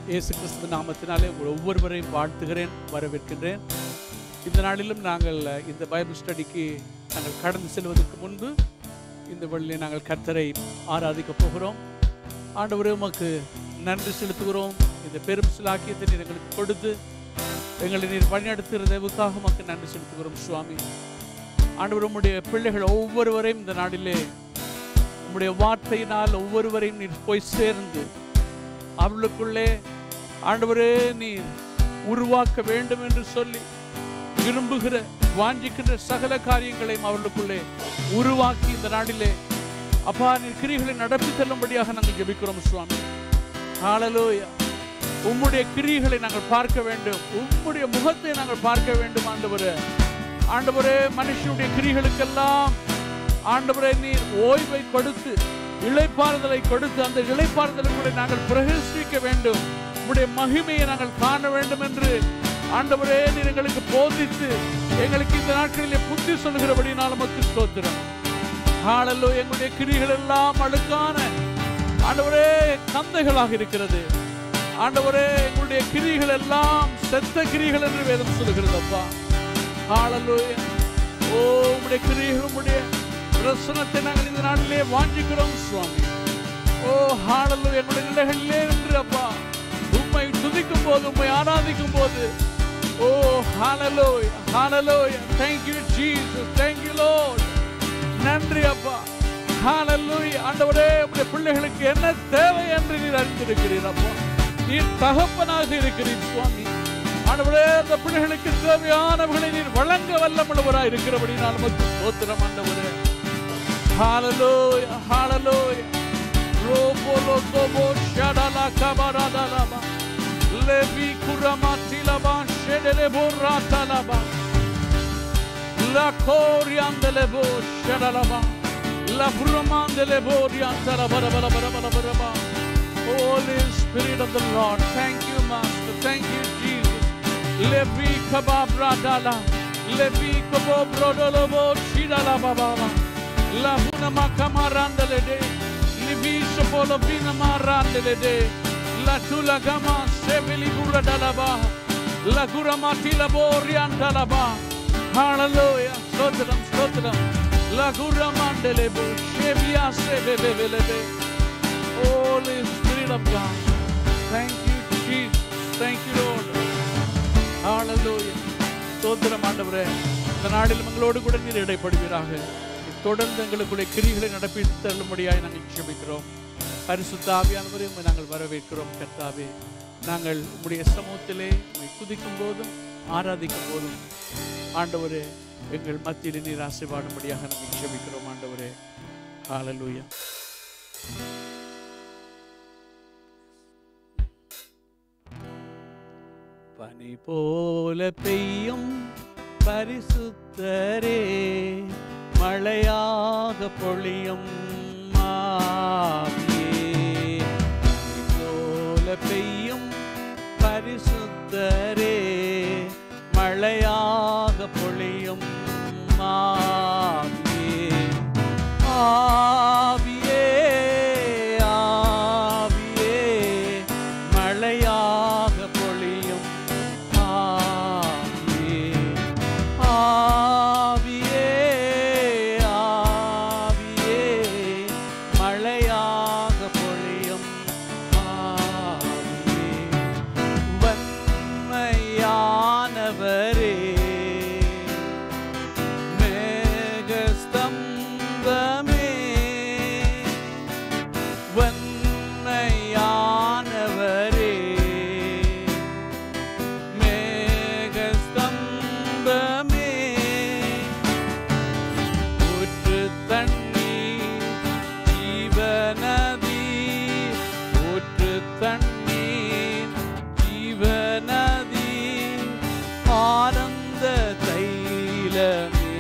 இயேசு கிறிஸ்துவ நாமத்தினாலே உங்கள் ஒவ்வொருவரையும் வாழ்த்துகிறேன் வரவேற்கின்றேன் இந்த நாளிலும் நாங்கள் இந்த பைபிள் ஸ்டடிக்கு நாங்கள் கடந்து செல்வதற்கு முன்பு இந்த வழியில் நாங்கள் கர்த்தரை ஆராதிக்க போகிறோம் ஆண்டவரே உமக்கு நன்றி செலுத்துகிறோம் இந்த பெரும் சிலாக்கியத்தை நீர் எங்களுக்கு கொடுத்து எங்களை நீர் வழிநடத்துகிறதுக்காக உமக்கு நன்றி செலுத்துகிறோம் சுவாமி ஆண்டவர் உம்முடைய பிள்ளைகள் ஒவ்வொருவரையும் இந்த நாளிலே உம்முடைய வார்த்தையினால் ஒவ்வொருவரையும் நீர் போய் சேர்ந்து அவர்களுக்குள்ளே ஆண்டவரே நீர் உருவாக்க வேண்டும் என்று சொல்லி விரும்புகிற வாஞ்சிக்கின்ற சகல காரியங்களையும் அவர்களுக்குள்ளே உருவாக்கி இந்த நாளிலே அப்பா நீர் கிரிகளை நடத்தி செல்லும்படியாக நாங்கள் ஜெபிக்கிறோம் சுவாமி ஹalleluya உம்முடைய கிரியைகளை நாங்கள் பார்க்க வேண்டும் உம்முடைய முகத்தை நாங்கள் பார்க்க வேண்டும் ஆண்டவரே ஆண்டவரே மனுஷனுடைய கிரிகளுக்கெல்லாம் ஆண்டவரே நீர் ஓய்வை கொடுத்து இளைப்பாறுதலை கொடுத்து அந்த இளைப்பாறுதலுக்குள்ளே நாங்கள் பிரகசிக்க வேண்டும் உம்முடைய மகிமையை நாங்கள் காண வேண்டும் என்று ஆண்டவரே நீர் எங்களுக்கு போதித்து எங்களுக்கு இந்த நாட்களிலே புத்தி சொல்லுகிறபடினால் நமக்கு ஸ்தோத்திரம் ஹாலல்லோ எங்களுடைய கிரிகள் எல்லாம் அழுக்கான ஆண்டவரே கந்தைகளாக இருக்கிறது ஆண்டவரே எங்களுடைய கிரிகள் எல்லாம் செத்த கிரிகள் என்று வேதம் சொல்லுகிறது அப்பா ஹalleluya ஓ உம்முடைய கிரிகள் உம்முடைய பிரசனத்தை நாங்கள் இந்த நாளிலே வாஞ்சிக்கிறோம் சுவாமி ஓ ஹalleluya எங்களுடைய நிலைகளிலே நின்று அப்பா உம்மை துதிக்கும் போது உம்மை ஆராதிக்கும் போது ஓ ஹalleluya ஹalleluya thank you jesus thank you lord நன்றி அப்பா ஹalleluya ஆண்டவரே உம்முடைய பிள்ளைகளுக்கு என்ன தேவை என்று நீர் அறிந்திருக்கிறீர் அப்பா நீர் தகப்பனாக இருக்கிறீர் சுவாமி ஆண்டவரே அந்த பிள்ளைகளுக்கு தேவையானவர்களை நீர் வழங்க வல்லமுள்ளவராய் இருக்கிறபடினால் நமக்கு ஸ்தோத்திரம் ஆண்டவரே ஹalleluya ஹalleluya ரோபோலோ கோபோ ஷடலா கபரதலபா லெவி குரமாத்திலபா ஷெடலே போராத்தலபா La coriandele bo shadalaba. La brumandele bo riantala bara bara bara bara bara bara. Holy Spirit of the Lord, thank you, Master. Thank you, Jesus. Levi kababra dala. Levi kabo brodolo bo shidala baba. La huna makamarandele de. Levi shapolo bina marandele de. La tula gama sevili gura dalaba. La gura matila bo riantala ba. Hallelujah. Stotram, stotram. La gura mandele bo. Shevia sevevevele Holy Spirit of God. Thank you, Jesus. Thank you, Lord. Hallelujah. ஸ்தோத்திரம் ஆண்டவரே இந்த நாளில் எங்களோடு கூட நீர் இடைப்படுவீராக தொடர்ந்து எங்களுக்குள்ளே கிரிகளை நடப்பி தள்ளும்படியாய் நாங்கள் ஜெபிக்கிறோம் பரிசுத்த ஆவியானவரை உம்மை நாங்கள் வரவேற்கிறோம் கர்த்தாவே நாங்கள் உம்முடைய சமூகத்திலே உம்மை துதிக்கும் போதும் ஆராதிக்கும் போதும் ஆண்டவரே எங்கள் மத்தியில் நீர் ஆசைப்பாடும்படியாக நாங்கள் ஜெபிக்கிறோம் ஆண்டவரே ஹalleluya பனி போல பெய்யும் பரிசுத்தரே மழையாக பொழியும் ஆவியே பனி போல பெய்யும் பரிசுத்தரே மழையாக பொழியும் ஆவியே ஆவியே ஆவியே மழையாக பொழியும் ஆவியே ஆவியே ஆவியே மழையாக பொழியும் ஆவியே வன்மையானவரே மேகஸ்தம்பமே வன்மையானவரே மேகஸ்தம்பமே ஊற்று தண்ணீர் ஜீவநதி ஊற்று தண்ணீர் ஜீவநதி ஆனந்த தைலமே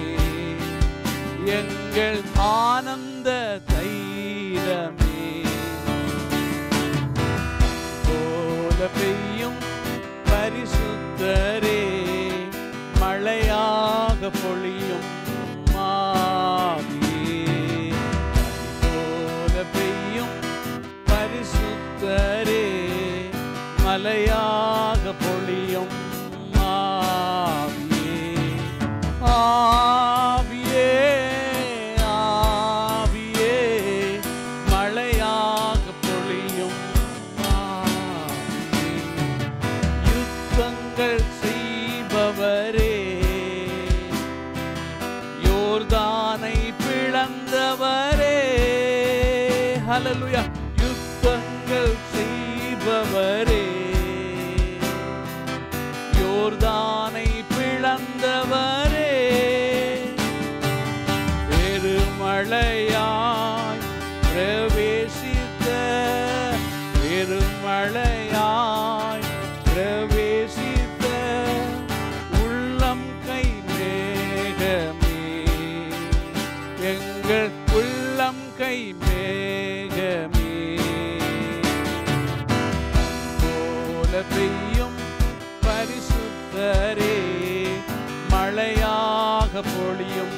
எங்கள் ஆனந்த தைலமே போல பெய்யும் பரிசுத்தரே மழையாக பொழியும் ஆவியே போல பெய்யும் பரிசுத்தரே மலையாக பொழியும் ஆவியே ஆவியே ஆவியே மழையாக பொழியும் ஆவியே யுத்தங்கள் செய்பவரே யோர்தானை பிளந்தவரே ஹalleluya யுத்தங்கள் செய்பவரே யோர்தானை பிளந்தவரே பெருமழையாய் பிரவேசித்த பெருமழையாய் பிரவேசித்த உள்ளம் கை மேகமே எங்கள் உள்ளம் கை மேகமே போல பெய்யும் பரிசுத்தரே மழையாக பொழியும்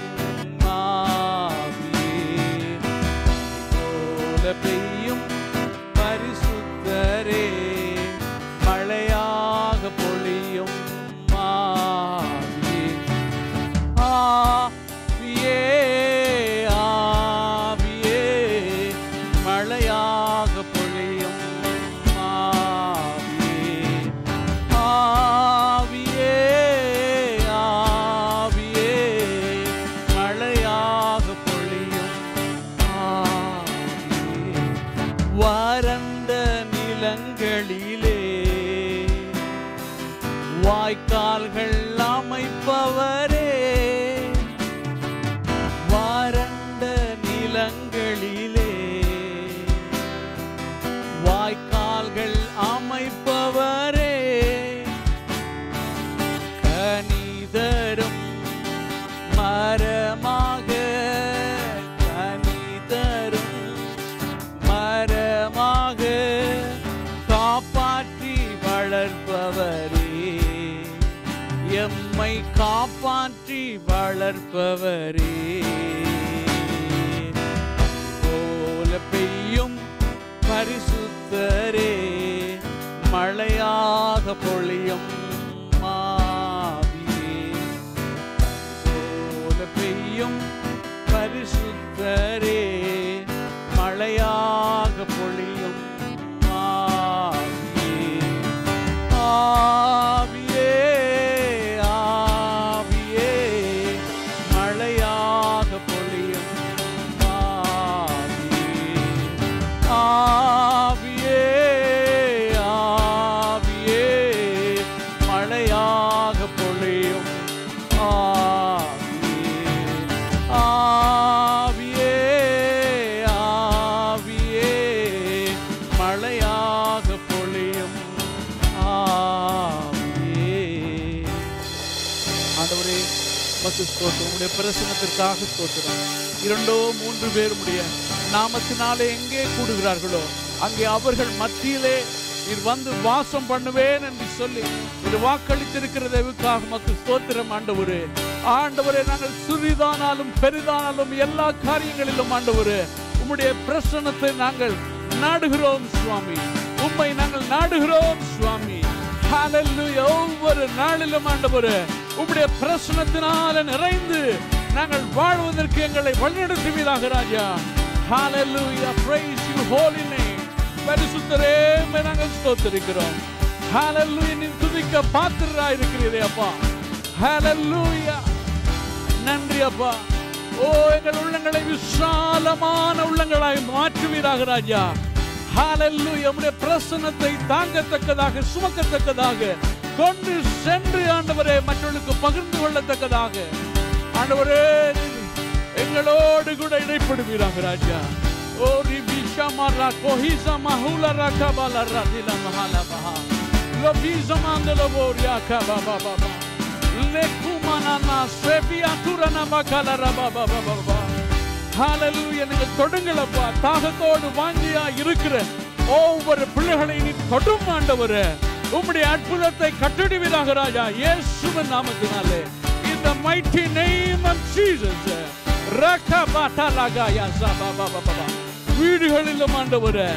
ஆவியே போல பெய்யும் பரிசுத்தரே மழையாக பொழியும் ஆவியே ஆவியே ஆவியே மழையாக பொழியும் ஆவியே ஆவியே ஆவியே மழையாக பொழியும் ஆவியே வறண்ட நிலங்களிலே வாய்க்கால்கள் அமைப்பவரே வறண்ட நிலங்களிலே வாய்க்கால்கள் அமைப்பவரே கனிதரும் மரமாக கனிதரும் மரமாக காப்பாற்றி வளர்ப்பவரே எம்மை காப்பாற்றி வளர்ப்பவரே போல பெய்யும் பரிசுத்தரே மழையாக பொழியும் ஆவியே போல பெய்யும் பரிசுத்தரே மழையாக பொழியும் ஆவியே ஆவியே ஆவியே மழையாக பொழியும் ஆவியே ஆவியே ஆவியே மழையாக பொழியும் ஆவியே ஆவியே ஆவியே மழையாக பொழியும் ஆவியே ஆண்டவரே மக்கு ஸ்தோத்திரம் உங்களுடைய பிரசனத்திற்காக ஸ்தோத்திரம் இரண்டோ மூன்று பேர் உடைய நாமத்தினாலே எங்கே கூடுகிறார்களோ அங்கே அவர்கள் மத்தியிலே நீர் வந்து வாசம் பண்ணுவேன் என்று சொல்லி இது வாக்களித்திருக்கிறதற்காக மக்கு ஸ்தோத்திரம் ஆண்டவரே ஆண்டவரே நாங்கள் சிறிதானாலும் பெரிதானாலும் எல்லா காரியங்களிலும் ஆண்டவரே உம்முடைய பிரசனத்தை நாங்கள் நாடுகிறோம் சுவாமி உம்மை நாங்கள் நாடுகிறோம் சுவாமி ஹalleluya ஒவ்வொரு நாளிலும் ஆண்டவரே உம்முடைய பிரசனத்தினால நிறைந்து நாங்கள் வாழ்வதற்கு எங்களை வழிநடத்துவீராக ராஜா ஹalleluya praise you holy name பரிசுத்தரே உம்மை நாங்கள் ஸ்தோத்திரிக்கிறோம் ஹalleluya நீ துதிக்க பாத்திரராய் இருக்கிறீரே அப்பா ஹalleluya நன்றி அப்பா ஓ எங்கள் உள்ளங்களை விசாலமான உள்ளங்களாய் மாற்றுவீராக ராஜா ஹalleluya உம்முடைய பிரசன்னத்தை தாங்கத்தக்கதாக சுமக்கத்தக்கதாக கொண்டு சென்று ஆண்டவரே மற்றவர்களுக்கு பகிர்ந்து கொள்ளத்தக்கதாக ஆண்டவரே எங்களோடு கூட இடைப்படுவீராக ராஜா ஓ ரிபிஷா மாரா கோஹிசா மஹுல ரகபல ரதில மஹால மஹா லபிசா மாந்தல போரியா கபா பாபா பா லெக்குமானா செபியா துரன மகல ரபா பாபா பாபா ஹalleluya நீங்கள் தொடுங்களப்பா தாகத்தோடு வாஞ்சியா இருக்கிற ஒவ்வொரு பிள்ளைகளை நீ தொடும் ஆண்டவரே உம்முடைய அற்புதத்தை கட்டிடுவீராக ராஜா இயேசுவின் நாமத்தினாலே in the mighty name of Jesus ரகபாட்டலகாயா சபபபபப. வீடுகளிலும் ஆண்டவரே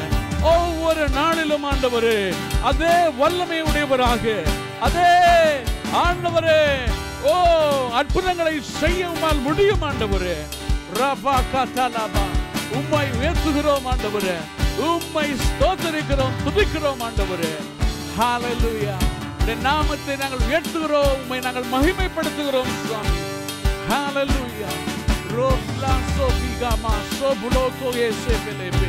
ஒவ்வொரு நாளிலும் ஆண்டவரே அதே வல்லமை உடையவராக அதே ஆண்டவரே ஓ அற்புதங்களை செய்ய உம்மால் முடியும் ஆண்டவரே ரபா கதலபா உம்மை உயர்த்துகிறோம் ஆண்டவரே உம்மை ஸ்தோத்தரிக்கிறோம் துதிக்கிறோம் ஆண்டவரே ஹalleluya உடைய நாமத்தை நாங்கள் உயர்த்துகிறோம் உம்மை நாங்கள் மகிமைப்படுத்துகிறோம் சுவாமி ஹalleluya ரோஸ்லா சோபிகாமா சோபுலோகோ ஏசேபெலேபே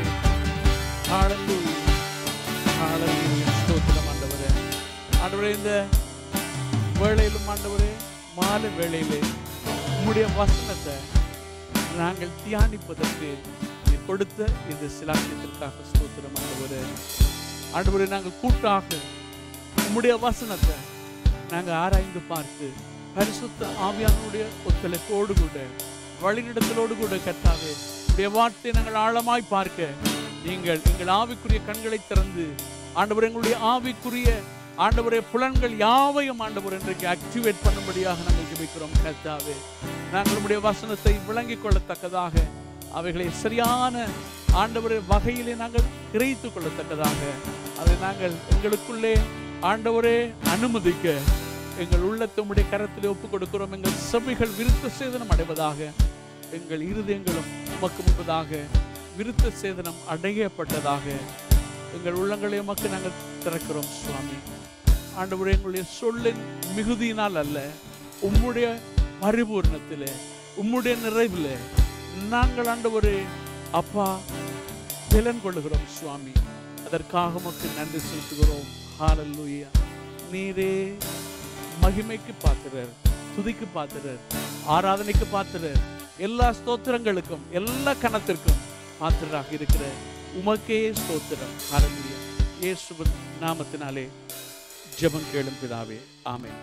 ஹalleluya ஹalleluya ஸ்தோத்திரம் ஆண்டவரே ஆண்டவரே இந்த வேளையிலும் ஆண்டவரே மாலை வேளையிலே உம்முடைய வசனத்தை நாங்கள் தியானிப்பதற்கு நீர் கொடுத்த இந்த சிலாக்கியத்திற்காக ஸ்தோத்திரம் ஆண்டவரே ஆண்டவரே நாங்கள் கூட்டாக உம்முடைய வசனத்தை நாங்கள் ஆராய்ந்து பார்த்து பரிசுத்த ஆவியானுடைய ஒத்துழைப்போடு கூட வழிநடத்தலோடு கூட கத்தாவே உடைய வார்த்தை நாங்கள் ஆழமாய் பார்க்க நீங்கள் எங்கள் ஆவிக்குரிய கண்களை திறந்து ஆண்டவர் எங்களுடைய ஆவிக்குரிய ஆண்டவரே புலன்கள் யாவையும் ஆண்டவர் இன்றைக்கு ஆக்டிவேட் பண்ணும்படியாக நாங்கள் ஜெபிக்கிறோம் கர்த்தாவே நாங்கள் உடைய வசனத்தை விளங்கிக் கொள்ளத்தக்கதாக அவைகளை சரியான ஆண்டவர் வகையிலே நாங்கள் கிரகித்துக் கொள்ளத்தக்கதாக அதை நாங்கள் எங்களுக்குள்ளே ஆண்டவரே அனுமதிக்க எங்கள் உள்ளத்தை உம்முடைய கரத்திலே ஒப்புக் கொடுக்கிறோம் எங்கள் செவிகள் விருத்த சேதனம் அடைவதாக எங்கள் இருதயங்களும் உமக்கு முன்பதாக விருத்த சேதனம் அடையப்பட்டதாக எங்கள் உள்ளங்களை உமக்கு நாங்கள் திறக்கிறோம் சுவாமி ஆண்டவரே எங்களுடைய சொல்லின் மிகுதியினால் அல்ல உம்முடைய பரிபூர்ணத்திலே உம்முடைய நிறைவிலே நாங்கள் ஆண்டவரே அப்பா பலன் கொள்ளுகிறோம் சுவாமி அதற்காக உமக்கு நன்றி செலுத்துகிறோம் ஹalleluya நீரே மகிமைக்கு பாத்திரர் துதிக்கு பாத்திரர் ஆராதனைக்கு பாத்திரர் எல்லா ஸ்தோத்திரங்களுக்கும் எல்லா கணத்திற்கும் பாத்திரராக இருக்கிற உமக்கே ஸ்தோத்திரம் ஹalleluya இயேசுவின் நாமத்தினாலே ஜெபம் கேளும் பிதாவே ஆமென்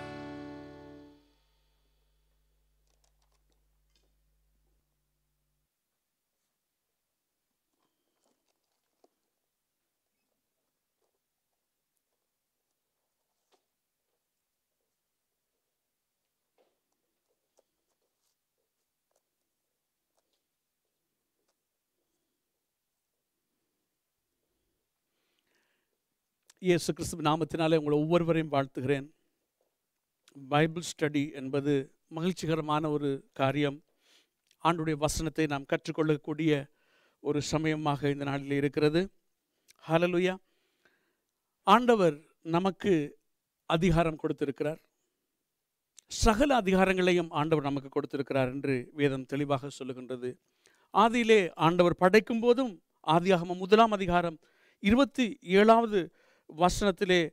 இயேசு கிறிஸ்துவ நாமத்தினாலே உங்களை ஒவ்வொருவரையும் வாழ்த்துகிறேன் பைபிள் ஸ்டடி என்பது மகிழ்ச்சிகரமான ஒரு காரியம் ஆண்டுடைய வசனத்தை நாம் கற்றுக்கொள்ளக்கூடிய ஒரு சமயமாக இந்த நாளில் இருக்கிறது ஹalleluya ஆண்டவர் நமக்கு அதிகாரம் கொடுத்திருக்கிறார் சகல அதிகாரங்களையும் ஆண்டவர் நமக்கு கொடுத்திருக்கிறார் என்று வேதம் தெளிவாக சொல்லுகின்றது ஆதியிலே ஆண்டவர் படைக்கும் போதும் ஆதியாகமம் முதலாம் அதிகாரம் இருபத்தி ஏழாவது வசனத்திலே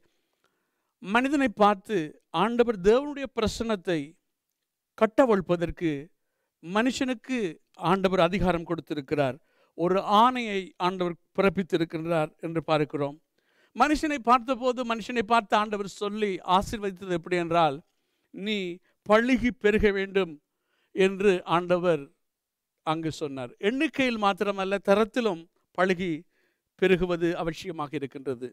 மனிதனை பார்த்து ஆண்டவர் தேவனுடைய பிரசன்னத்தை கட்டவழ்ப்பதற்கு மனுஷனுக்கு ஆண்டவர் அதிகாரம் கொடுத்திருக்கிறார் ஒரு ஆணையை ஆண்டவர் பிறப்பித்திருக்கின்றார் என்று பார்க்கிறோம் மனுஷனை பார்த்தபோது மனுஷனை பார்த்து ஆண்டவர் சொல்லி ஆசீர்வதித்தது எப்படி என்றால் நீ பழுகி பெருக வேண்டும் என்று ஆண்டவர் அங்கு சொன்னார் எண்ணிக்கையில் மாத்திரமல்ல தரத்திலும் பழுகி பெருகுவது அவசியமாக இருக்கின்றது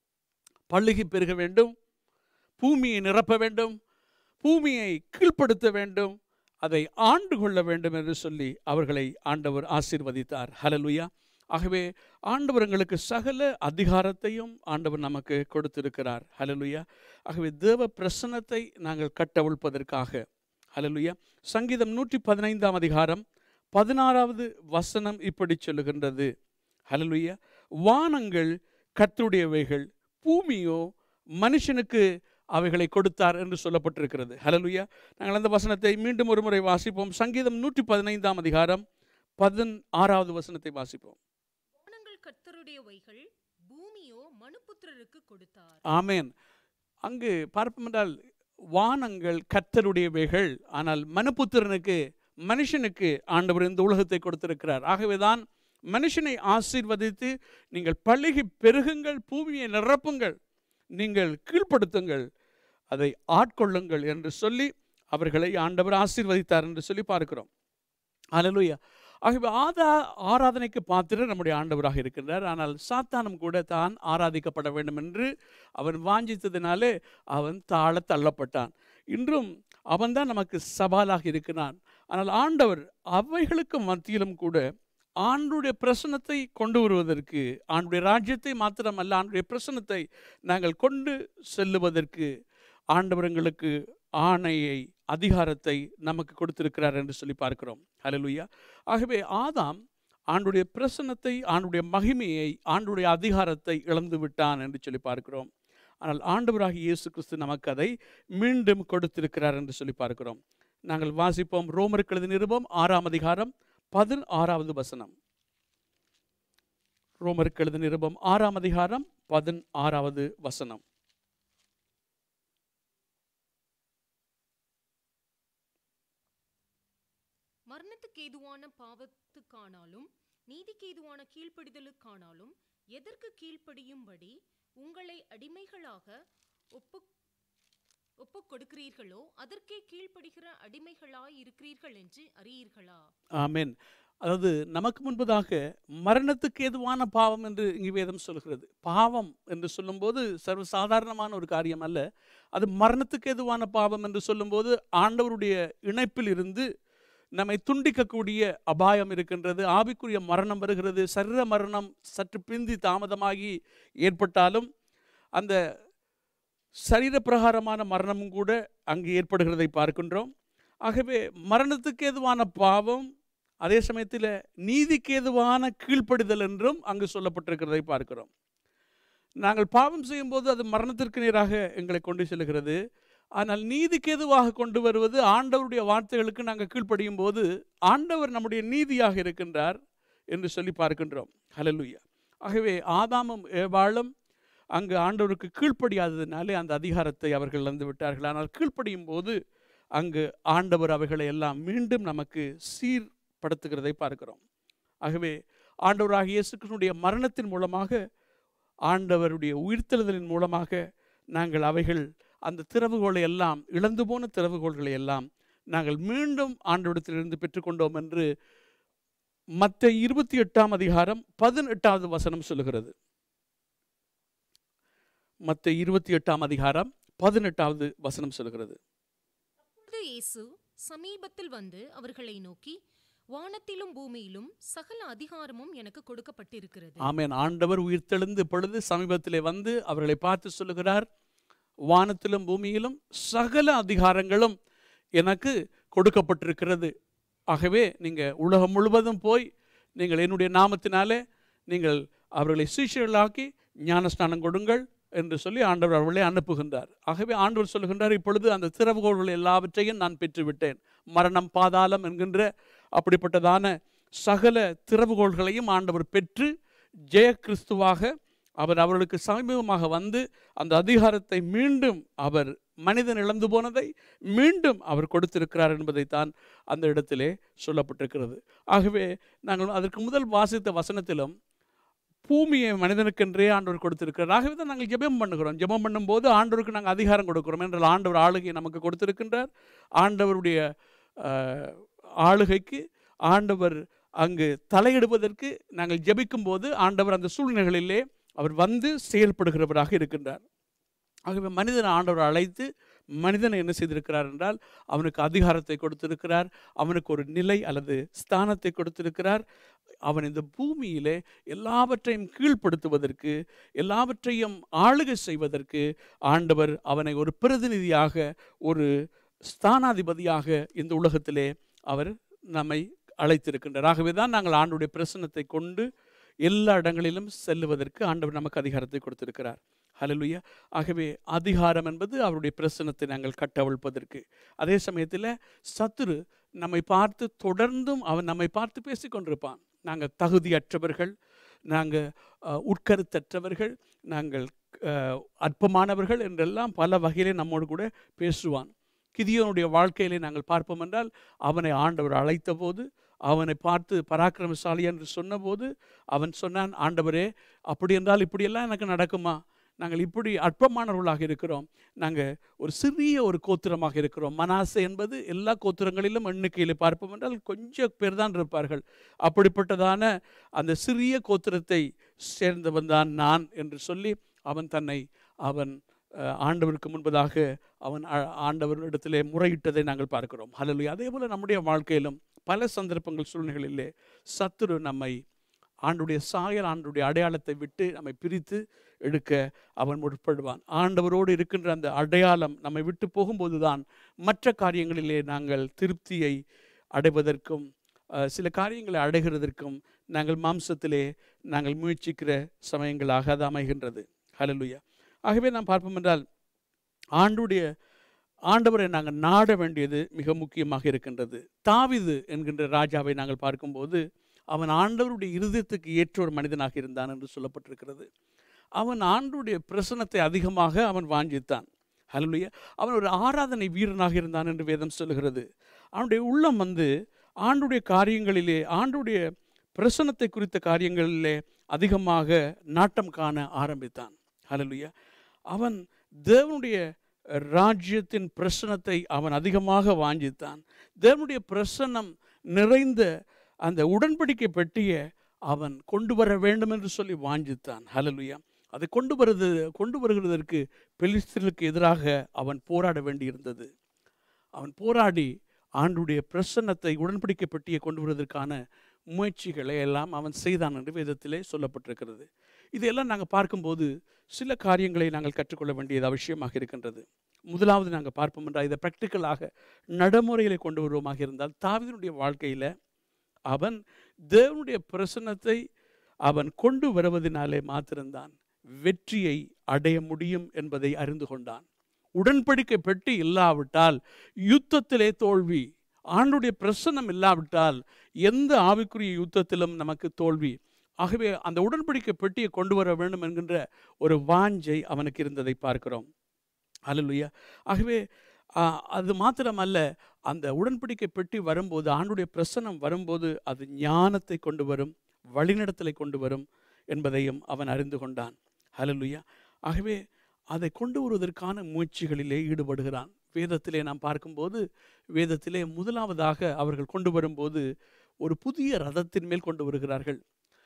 பழுகி பெருக வேண்டும் பூமியை நிரப்ப வேண்டும் பூமியை கீழ்ப்படுத்த வேண்டும் அதை ஆண்டு கொள்ள வேண்டும் என்று சொல்லி அவர்களை ஆண்டவர் ஆசீர்வதித்தார் ஹலலுயா ஆகவே ஆண்டவர் எங்களுக்கு சகல அதிகாரத்தையும் ஆண்டவர் நமக்கு கொடுத்திருக்கிறார் ஹலலுயா ஆகவே தேவ பிரசன்னத்தை நாங்கள் கட்டவிழ்ப்பதற்காக ஹலலுயா சங்கீதம் நூற்றி பதினைந்தாம் அதிகாரம் பதினாறாவது வசனம் இப்படி சொல்லுகின்றது ஹலலுயா வானங்கள் கர்த்தருடையவைகள் பூமியோ மனுஷனுக்கு அவைகளை கொடுத்தார் என்று சொல்லப்பட்டிருக்கிறது ஹலலுயா நாங்கள் அந்த வசனத்தை மீண்டும் ஒரு முறை வாசிப்போம் சங்கீதம் நூற்றி பதினைந்தாம் அதிகாரம் பதின் ஆறாவது வசனத்தை வாசிப்போம் வானங்கள் கர்த்தருடையவைகள் பூமியோ மனுபுத்திரருக்கு கொடுத்தார் ஆமேன் அங்கு பார்ப்போம் என்றால் வானங்கள் கர்த்தருடையவைகள் ஆனால் மனுபுத்திரனுக்கு மனுஷனுக்கு ஆண்டவர் இந்த உலகத்தை கொடுத்திருக்கிறார் ஆகவேதான் மனுஷனை ஆசீர்வதித்து நீங்கள் பழுகி பெருகுங்கள் பூமியை நிரப்புங்கள் நீங்கள் கீழ்ப்படுத்துங்கள் அதை ஆட்கொள்ளுங்கள் என்று சொல்லி அவர்களை ஆண்டவர் ஆசீர்வதித்தார் என்று சொல்லி பார்க்கிறோம் அல்லேலூயா ஆகவே ஆதா ஆராதனைக்கு பாத்திர நம்முடைய ஆண்டவராக இருக்கின்றார் ஆனால் சாத்தானும் கூட தான் ஆராதிக்கப்பட வேண்டும் என்று அவன் வாஞ்சித்ததினாலே அவன் தாழ தள்ளப்பட்டான் இன்றும் அவன்தான் நமக்கு சவாலாக இருக்கிறான் ஆனால் ஆண்டவர் அவைகளுக்கு மத்தியிலும் கூட ஆண்டுடைய பிரசனத்தை கொண்டு வருவதற்கு ஆண்டுடைய ராஜ்யத்தை மாத்திரமல்ல ஆண்டுடைய பிரசனத்தை நாங்கள் கொண்டு செல்லுவதற்கு ஆண்டவரங்களுக்கு ஆணையை அதிகாரத்தை நமக்கு கொடுத்திருக்கிறார் என்று சொல்லி பார்க்கிறோம் ஹalleluya ஆகவே ஆதாம் ஆண்டுடைய பிரசன்னத்தை ஆண்டுடைய மகிமையை ஆண்டுடைய அதிகாரத்தை இழந்து விட்டான் என்று சொல்லி பார்க்கிறோம் ஆனால் ஆண்டவராகிய இயேசு கிறிஸ்து நமக்கு அதை மீண்டும் கொடுத்திருக்கிறார் என்று சொல்லி பார்க்கிறோம் நாங்கள் வாசிப்போம் ரோமருக்கு எழுதி நிருபம் ஆறாம் அதிகாரம் பதினாறாவது வசனம் ரோமருக்கு எழுதி நிருபம் ஆறாம் அதிகாரம் பதினாறாவது வசனம் மரணத்துக்கு ஏதுவான பாவத்துக்கானாலும் நீதிக்கு ஏதுவான கீழ்ப்படிதலுக்கானாலும் எதற்கு கீழ்ப்படியும்படி உங்களை அடிமைகளாக ஒப்பு ஒப்புக் கொடுக்கிறீர்களோ அதற்கே கீழ்ப்படுகிற அடிமைகளாய் இருக்கிறீர்கள் என்று அறியீர்களா ஆமென் அதாவது நமக்கு முன்பதாக மரணத்துக்கு ஏதுவான பாவம் என்று இங்கு வேதம் சொல்கிறது பாவம் என்று சொல்லும்போது சர்வசாதாரணமான ஒரு காரியம் அல்ல அது மரணத்துக்கு ஏதுவான பாவம் என்று சொல்லும்போது ஆண்டவருடைய இணைப்பில் இருந்து நம்மை துண்டிக்கக்கூடிய அபாயம் இருக்கின்றது ஆவிக்குரிய மரணம் வருகிறது சரீர மரணம் சற்று பிந்தி தாமதமாகி ஏற்பட்டாலும் அந்த சரீரப்பிரகாரமான மரணமும் கூட அங்கு ஏற்படுகிறதை பார்க்கின்றோம் ஆகவே மரணத்துக்கு ஏதுவான பாவம் அதே சமயத்தில் நீதிக்கு ஏதுவான கீழ்ப்படிதல் என்றும் அங்கு சொல்லப்பட்டிருக்கிறதை பார்க்கிறோம் நாங்கள் பாவம் செய்யும்போது அது மரணத்திற்கு நேராக எங்களை கொண்டு செல்கிறது ஆனால் நீதிக்கு எதுவாக கொண்டு வருவது ஆண்டவருடைய வார்த்தைகளுக்கு நாங்கள் கீழ்ப்படியும் போது ஆண்டவர் நம்முடைய நீதியாக இருக்கின்றார் என்று சொல்லி பார்க்கின்றோம் ஹalleluya ஆகவே ஆதாமும் ஏவாளும் அங்கு ஆண்டவருக்கு கீழ்ப்படியாததினாலே அந்த அதிகாரத்தை அவர்கள் இழந்து விட்டார்கள் ஆனால் கீழ்ப்படியும் போது அங்கு ஆண்டவர் அவைகளை எல்லாம் மீண்டும் நமக்கு சீர்படுத்துகிறதை பார்க்கிறோம் ஆகவே ஆண்டவராகிய இயேசு கிறிஸ்துவினுடைய மரணத்தின் மூலமாக ஆண்டவருடைய உயிர்த்தெழுதலின் மூலமாக நாங்கள் அவைகள் அந்த திறவுகோலை எல்லாம் இழந்து போன திறவுகோள்களை எல்லாம் நாங்கள் மீண்டும் ஆண்டவரிடத்திலிருந்து பெற்றுக்கொண்டோம் என்று மற்ற இருபத்தி எட்டாம் அதிகாரம் பதினெட்டாவது வசனம் சொல்லுகிறது மற்ற இருபத்தி எட்டாம் அதிகாரம் பதினெட்டாவது வசனம் சொல்லுகிறது அப்பொழுது இயேசு சமீபத்தில் வந்து அவர்களை நோக்கி வானத்திலும் பூமியிலும் சகல அதிகாரமும் எனக்கு கொடுக்கப்பட்டிருக்கிறது ஆமென் ஆண்டவர் உயிர்த்தெழுந்து பொழுது சமீபத்திலே வந்து அவர்களை பார்த்து சொல்லுகிறார் வானத்திலும் பூமியிலும் சகல அதிகாரங்களும் எனக்கு கொடுக்கப்பட்டிருக்கிறது ஆகவே நீங்கள் உலகம் முழுவதும் போய் நீங்கள் என்னுடைய நாமத்தினாலே நீங்கள் அவர்களை சீஷர்களாக்கி ஞானஸ்நானம் கொடுங்கள் என்று சொல்லி ஆண்டவர் அவர்களை அனுப்புகின்றார் ஆகவே ஆண்டவர் சொல்லுகின்றார் இப்பொழுது அந்த திறவுகோள்கள் எல்லாவற்றையும் நான் பெற்றுவிட்டேன் மரணம் பாதாளம் என்கின்ற அப்படிப்பட்டதான சகல திறவுகோள்களையும் ஆண்டவர் பெற்று ஜெய கிறிஸ்துவாக அவர் அவர்களுக்கு சமீபமாக வந்து அந்த அதிகாரத்தை மீண்டும் அவர் மனிதன் இழந்து போனதை மீண்டும் அவர் கொடுத்திருக்கிறார் என்பதைத்தான் அந்த இடத்திலே சொல்லப்பட்டிருக்கிறது ஆகவே நாங்கள் அதற்கு முதல் வாசித்த வசனத்திலும் பூமியை மனிதனுக்கென்றே ஆண்டவர் கொடுத்திருக்கிறார் ஆகவே தான் நாங்கள் ஜெபம் பண்ணுகிறோம் ஜெபம் பண்ணும்போது ஆண்டவருக்கு நாங்கள் அதிகாரம் கொடுக்கிறோம் என்றால் ஆண்டவர் ஆளுகையை நமக்கு கொடுத்திருக்கின்றார் ஆண்டவருடைய அஹ், ஆளுகைக்கு ஆண்டவர் அங்கு தலையிடுவதற்கு நாங்கள் ஜெபிக்கும் போது ஆண்டவர் அந்த சூழ்நிலைகளிலே அவர் வந்து செயல்படுகிறவராக இருக்கின்றார் ஆகவே மனிதனை ஆண்டவர் அழைத்து மனிதனை என்ன செய்திருக்கிறார் என்றால் அவனுக்கு அதிகாரத்தை கொடுத்திருக்கிறார் அவனுக்கு ஒரு நிலை அல்லது ஸ்தானத்தை கொடுத்திருக்கிறார் அவன் இந்த பூமியிலே எல்லாவற்றையும் கீழ்ப்படுத்துவதற்கு எல்லாவற்றையும் ஆளுகை செய்வதற்கு ஆண்டவர் அவனை ஒரு பிரதிநிதியாக ஒரு ஸ்தானாதிபதியாக இந்த உலகத்திலே அவர் நம்மை அழைத்திருக்கின்றார் ஆகவே தான் நாங்கள் ஆண்டுடைய பிரசன்னத்தை கொண்டு எல்லா இடங்களிலும் செல்லுவதற்கு ஆண்டவர் நமக்கு அதிகாரத்தை கொடுத்திருக்கிறார் ஹalleluya ஆகவே அதிகாரம் என்பது அவருடைய பிரசன்னத்தை நாங்கள் கட்டவிழ்ப்பதற்கு அதே சமயத்தில் சத்துரு நம்மை பார்த்து தொடர்ந்தும் அவன் நம்மை பார்த்து பேசிக் கொண்டிருப்பான் நாங்கள் தகுதியற்றவர்கள் நாங்கள் அஹ், உட்கருத்தற்றவர்கள் நாங்கள் அஹ், அற்பமானவர்கள் என்றெல்லாம் பல வகையிலே நம்மோடு கூட பேசுவான் கிதியோனுடைய வாழ்க்கையிலே நாங்கள் பார்ப்போம் என்றால் அவனை ஆண்டவர் அழைத்த போது அவனை பார்த்து பராக்கிரமசாலி என்று சொன்னபோது அவன் சொன்னான் ஆண்டவரே அப்படி என்றால் இப்படியெல்லாம் எனக்கு நடக்குமா நாங்கள் இப்படி அற்பமானவர்களாக இருக்கிறோம் நாங்கள் ஒரு சிறிய ஒரு கோத்திரமாக இருக்கிறோம் மனாசை என்பது எல்லா கோத்திரங்களிலும் எண்ணிக்கையில் பார்ப்போம் என்றால் கொஞ்சம் பேர் தான் இருப்பார்கள் அப்படிப்பட்டதான அந்த சிறிய கோத்திரத்தை சேர்ந்தவன் தான் நான் என்று சொல்லி அவன் தன்னை அவன் அஹ், ஆண்டவருக்கு முன்பதாக அவன் ஆ- ஆண்டவரிடத்திலே முறையிட்டதை நாங்கள் பார்க்கிறோம் ஹalleluya அதே போல் நம்முடைய வாழ்க்கையிலும் பல சந்தர்ப்பங்கள் சூழ்நிலைகளிலே சத்துரு நம்மை ஆண்டுடைய சாயல் ஆண்டுடைய அடையாளத்தை விட்டு நம்மை பிரித்து எடுக்க அவன் முற்படுவான் ஆண்டவரோடு இருக்கின்ற அந்த அடையாளம் நம்மை விட்டு போகும்போது தான் மற்ற காரியங்களிலே நாங்கள் திருப்தியை அடைவதற்கும் அஹ், சில காரியங்களை அடைகிறதற்கும் நாங்கள் மாம்சத்திலே நாங்கள் முயற்சிக்கிற சமயங்களாக அது அமைகின்றது ஹalleluya ஆகவே நாம் பார்ப்போம் என்றால் ஆண்டுடைய ஆண்டவரை நாங்கள் நாட வேண்டியது மிக முக்கியமாக இருக்கின்றது தாவிது என்கின்ற ராஜாவை நாங்கள் பார்க்கும்போது அவன் ஆண்டவருடைய இருதயத்துக்கு ஏற்ற ஒரு மனிதனாக இருந்தான் என்று சொல்லப்பட்டிருக்கிறது அவன் ஆண்டுடைய பிரசனத்தை அதிகமாக அவன் வாஞ்சித்தான் ஹalleluya அவன் ஒரு ஆராதனை வீரனாக இருந்தான் என்று வேதம் சொல்லுகிறது அவனுடைய உள்ளம் வந்து ஆண்டுடைய காரியங்களிலே ஆண்டுடைய பிரசனத்தை குறித்த காரியங்களிலே அதிகமாக நாட்டம் காண ஆரம்பித்தான் ஹalleluya அவன் தேவனுடைய ராஜ்யத்தின் பிரசனத்தை அவன் அதிகமாக வாஞ்சித்தான் தேவனுடைய பிரசனம் நிறைந்த அந்த உடன்படிக்கை பெட்டியை அவன் கொண்டு வர வேண்டும் என்று சொல்லி வாஞ்சித்தான் ஹalleluya அதை கொண்டு வருது கொண்டு வருகிறதற்கு பெலிஸ்தர்களுக்கு எதிராக அவன் போராட வேண்டியிருந்தது அவன் போராடி ஆண்டுடைய பிரசன்னத்தை உடன்படிக்கை பெட்டியை கொண்டு வருவதற்கான முயற்சிகளை எல்லாம் அவன் செய்தான் என்று வேதத்திலே சொல்லப்பட்டிருக்கிறது இதையெல்லாம் நாங்கள் பார்க்கும்போது சில காரியங்களை நாங்கள் கற்றுக்கொள்ள வேண்டியது அவசியமாக இருக்கின்றது முதலாவது நாங்கள் பார்ப்போம் என்றால் இதை ப்ராக்டிக்கலாக நடைமுறையில் கொண்டு வருவோமாக இருந்தால் தாவீதுடைய வாழ்க்கையில் அவன் தேவனுடைய பிரசன்னத்தை அவன் கொண்டு வருவதனாலே மாத்திரம்தான் வெற்றியை அடைய முடியும் என்பதை அறிந்து கொண்டான் உடன்படிக்கை பெட்டி இல்லாவிட்டால் யுத்தத்திலே தோல்வி ஆண்டுடைய பிரசன்னம் இல்லாவிட்டால் எந்த ஆவிக்குரிய யுத்தத்திலும் நமக்கு தோல்வி ஆகவே அந்த உடன்படிக்கை பெட்டியை கொண்டு வர வேண்டும் என்கின்ற ஒரு வாஞ்சை அவனுக்கு இருந்ததை பார்க்கிறோம் அல்லலுயா ஆகவே ஆ, அது மாத்திரமல்ல அந்த உடன்படிக்கை பெட்டி வரும்போது ஆண்டுடைய பிரசன்னம் வரும்போது அது ஞானத்தை கொண்டு வரும் வழிநடத்தலை கொண்டு வரும் என்பதையும் அவன் அறிந்து கொண்டான் ஹalleluya ஆகவே அதை கொண்டு வருவதற்கான முயற்சிகளிலே ஈடுபடுகிறான் வேதத்திலே நாம் பார்க்கும்போது வேதத்திலே முதலாவதாக அவர்கள் கொண்டு வரும்போது ஒரு புதிய ரதத்தின் மேல் கொண்டு வருகிறார்கள்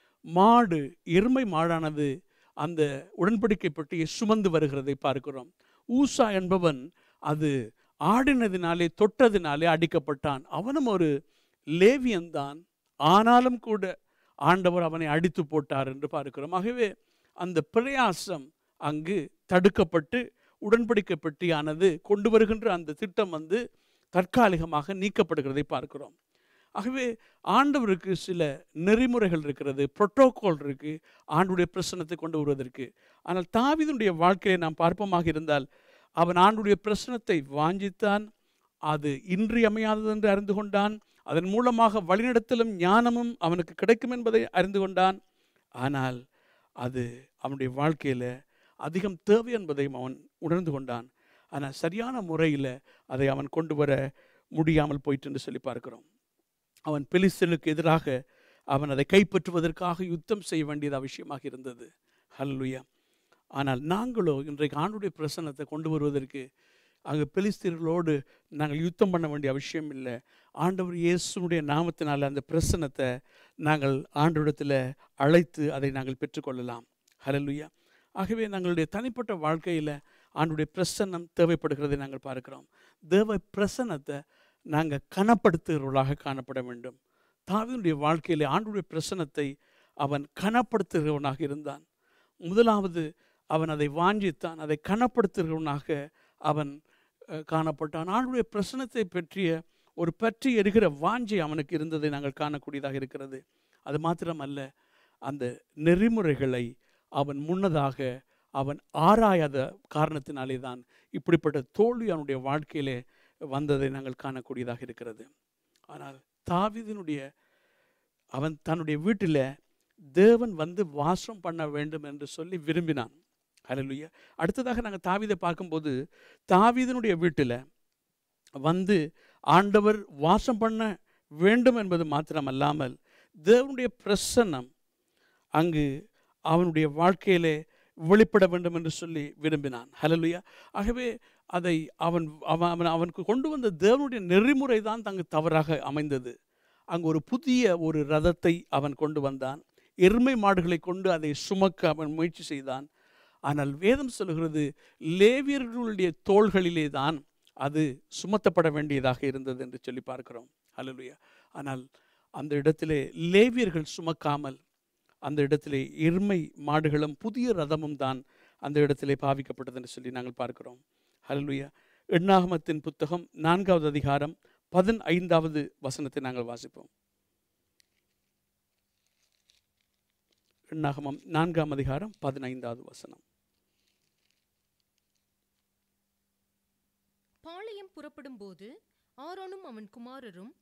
மாடு எருமை மாடானது அந்த உடன்படிக்கை பெட்டியை சுமந்து வருகிறதை பார்க்கிறோம் ஊசா என்பவன் அது ஆடினதினாலே தொட்டதினாலே அடிக்கப்பட்டான் அவனும் ஒரு லேவியன்தான் ஆனாலும் கூட ஆண்டவர் அவனை அடித்து போட்டார் என்று பார்க்கிறோம் ஆகவே அந்த பிரயாசம் அங்கு தடுக்கப்பட்டு உடன்படிக்கை பெட்டியானது கொண்டு வருகின்ற அந்த திட்டம் வந்து தற்காலிகமாக நீக்கப்படுகிறதை பார்க்கிறோம் ஆகவே ஆண்டவருக்கு சில நெறிமுறைகள் இருக்கிறது புரோட்டோகால் இருக்குது ஆண்டுடைய பிரசனத்தை கொண்டு வருவதற்கு ஆனால் தாவீதுடைய வாழ்க்கையை நாம் பார்ப்போமாக இருந்தால் அவன் ஆண்டுடைய பிரசனத்தை வாஞ்சித்தான் அது இன்றியமையாதது என்று அறிந்து கொண்டான் அதன் மூலமாக வழிநடத்தலும் ஞானமும் அவனுக்கு கிடைக்கும் என்பதை அறிந்து கொண்டான் ஆனால் அது அவனுடைய வாழ்க்கையில் அதிகம் தேவை என்பதையும் அவன் உணர்ந்து கொண்டான் ஆனால் சரியான முறையில் அதை அவன் கொண்டு வர முடியாமல் போயிட்டு என்று சொல்லி பார்க்கிறோம் அவன் பெலிஸ்தலுக்கு எதிராக அவன் அதை கைப்பற்றுவதற்காக யுத்தம் செய்ய வேண்டியது அவசியமாக இருந்தது ஹல்லுயா ஆனால் நாங்களோ இன்றைக்கு ஆண்டுடைய பிரசன்னத்தை கொண்டு வருவதற்கு அங்கே பெலிஸ்தீர்களோடு நாங்கள் யுத்தம் பண்ண வேண்டிய அவசியம் இல்லை ஆண்டவர் இயேசுனுடைய நாமத்தினால் அந்த பிரசன்னத்தை நாங்கள் ஆண்டவரிடத்தில் அழைத்து அதை நாங்கள் பெற்றுக்கொள்ளலாம் ஹalleluya ஆகவே நாங்களுடைய தனிப்பட்ட வாழ்க்கையில் ஆண்டுடைய பிரசன்னம் தேவைப்படுகிறதை நாங்கள் பார்க்கிறோம் தேவ பிரசன்னத்தை நாங்கள் கனப்படுத்துகிறவர்களாக காணப்பட வேண்டும் தாவீதுடைய வாழ்க்கையிலே ஆண்டுடைய பிரசன்னத்தை அவன் கனப்படுத்துகிறவனாக இருந்தான் முதலாவது அவன் அதை வாஞ்சித்தான் அதை கனப்படுத்துகிறவனாக அவன் அஹ், காணப்பட்டான் ஆண்டுடைய பிரசனத்தை பற்றிய ஒரு பற்றி எரிகிற வாஞ்சை அவனுக்கு இருந்ததை நாங்கள் காணக்கூடியதாக இருக்கிறது அது மாத்திரமல்ல அந்த நெறிமுறைகளை அவன் முன்னதாக அவன் ஆராயாத காரணத்தினாலே தான் இப்படிப்பட்ட தோல்வி அவனுடைய வாழ்க்கையிலே வந்ததை நாங்கள் காணக்கூடியதாக இருக்கிறது ஆனால் தாவீதினுடைய அவன் தன்னுடைய வீட்டில் தேவன் வந்து வாசம் பண்ண வேண்டும் என்று சொல்லி விரும்பினான் ஹalleluya அடுத்ததாக நாங்கள் தாவீதை பார்க்கும்போது தாவீதினுடைய வீட்டில் வந்து ஆண்டவர் வாசம் பண்ண வேண்டும் என்பது மாத்திரமல்லாமல் தேவனுடைய பிரசன்னம் அங்கு அவனுடைய வாழ்க்கையிலே வெளிப்பட வேண்டும் என்று சொல்லி விரும்பினான் ஹalleluya ஆகவே அதை அவன் அவன் அவன் அவனுக்கு கொண்டு வந்த தேவனுடைய நெறிமுறை தான் தங்கு தவறாக அமைந்தது அங்கு ஒரு புதிய ஒரு ரதத்தை அவன் கொண்டு வந்தான் எருமை மாடுகளை கொண்டு அதை சுமக்க அவன் முயற்சி செய்தான் ஆனால் வேதம் சொல்கிறது லேவியர்களுடைய தோள்களிலே தான் அது சுமத்தப்பட வேண்டியதாக இருந்தது என்று சொல்லி பார்க்கிறோம் ஹalleluya ஆனால் அந்த இடத்திலே லேவியர்கள் சுமக்காமல் அந்த இடத்திலே எருமை மாடுகளும் புதிய ரதமும் தான் அந்த இடத்திலே பாவிக்கப்பட்டது என்று சொல்லி நாங்கள் பார்க்கிறோம் ஹalleluya எண்ணாகமத்தின் புத்தகம் நான்காவது அதிகாரம் பதினைந்தாவது வசனத்தை நாங்கள் வாசிப்போம் எண்ணாகமம் நான்காம் அதிகாரம் பதினைந்தாவது வசனம் பாளையம் புறப்படும் போது ஆரோனும் அவன் குமாரரும்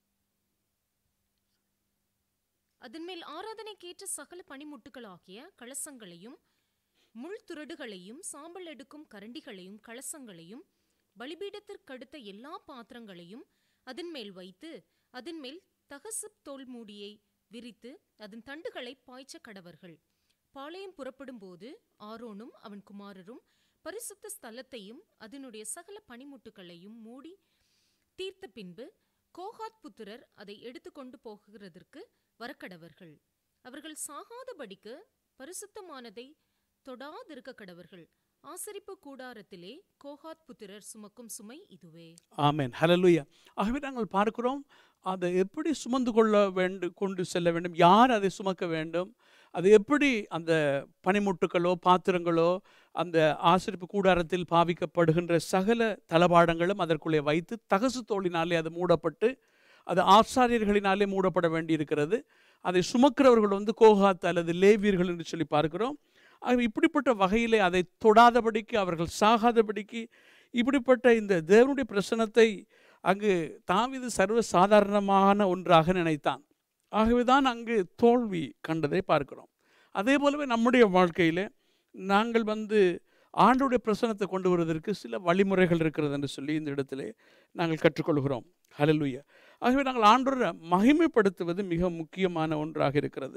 அதன் மேல் ஆராதனைக்கேற்ற சகல பனிமுட்டுகளாகிய கலசங்களையும் முள் துறடுகளையும் சாம்பல் எடுக்கும் கரண்டிகளையும் கலசங்களையும் பலிபீடத்திற்கடுத்த எல்லா பாத்திரங்களையும் அதன் மேல் வைத்து அதன் மேல் தகசுப் தோல் மூடியை விரித்து அதன் தண்டுகளை பாய்ச்ச கடவர்கள் பாளையம் புறப்படும் போது ஆரோனும் அவன் குமாரரும் பரிசுத்த ஸ்தலத்தையும் அதனுடைய சகல பனிமுட்டுகளையும் மூடி தீர்த்த பின்பு கோகாத் புத்திரர் அதை எடுத்துக்கொண்டு போகிறதற்கு வரக்கடவர்கள் அவர்கள் சாகாதபடிக்கு பரிசுத்தமானதை தொடாதிருக்க கடவர்கள் ஆசரிப்பு கூடாரத்திலே கோகாத் புத்திரர் சுமக்கும் சுமை இதுவே ஆமென் ஹalleluya ஆகவே நாங்கள் பார்க்கிறோம் அதை எப்படி சுமந்து கொள்ள வேண்டும் கொண்டு செல்ல வேண்டும் யார் அதை சுமக்க வேண்டும் அது எப்படி அந்த பனிமுட்டுகளோ பாத்திரங்களோ அந்த ஆசிரிப்பு கூடாரத்தில் பாவிக்கப்படுகின்ற சகல தளபாடங்களும் அதற்குள்ளே வைத்து தகசு தோளினாலே அது மூடப்பட்டு அது ஆசாரியர்களினாலே மூடப்பட வேண்டியிருக்கிறது அதை சுமக்கிறவர்கள் வந்து கோகாத் அல்லது லேவியர்கள் என்று சொல்லி பார்க்கிறோம் ஆகவே இப்படிப்பட்ட வகையிலே அதை தொடாதபடிக்கு அவர்கள் சாகாதபடிக்கு இப்படிப்பட்ட இந்த தேவனுடைய பிரசனத்தை அங்கு தாவீது சர்வ சாதாரணமான ஒன்றாக நினைத்தான் ஆகவே தான் அங்கு தோல்வி கண்டதை பார்க்கிறோம் அதே போலவே நம்முடைய வாழ்க்கையில் நாங்கள் வந்து ஆண்டுடைய பிரசனத்தை கொண்டு வருவதற்கு சில வழிமுறைகள் இருக்கிறது என்று சொல்லி இந்த இடத்திலே நாங்கள் கற்றுக்கொள்கிறோம் ஹalleluya ஆகவே நாங்கள் ஆண்டோரை மகிமைப்படுத்துவது மிக முக்கியமான ஒன்றாக இருக்கிறது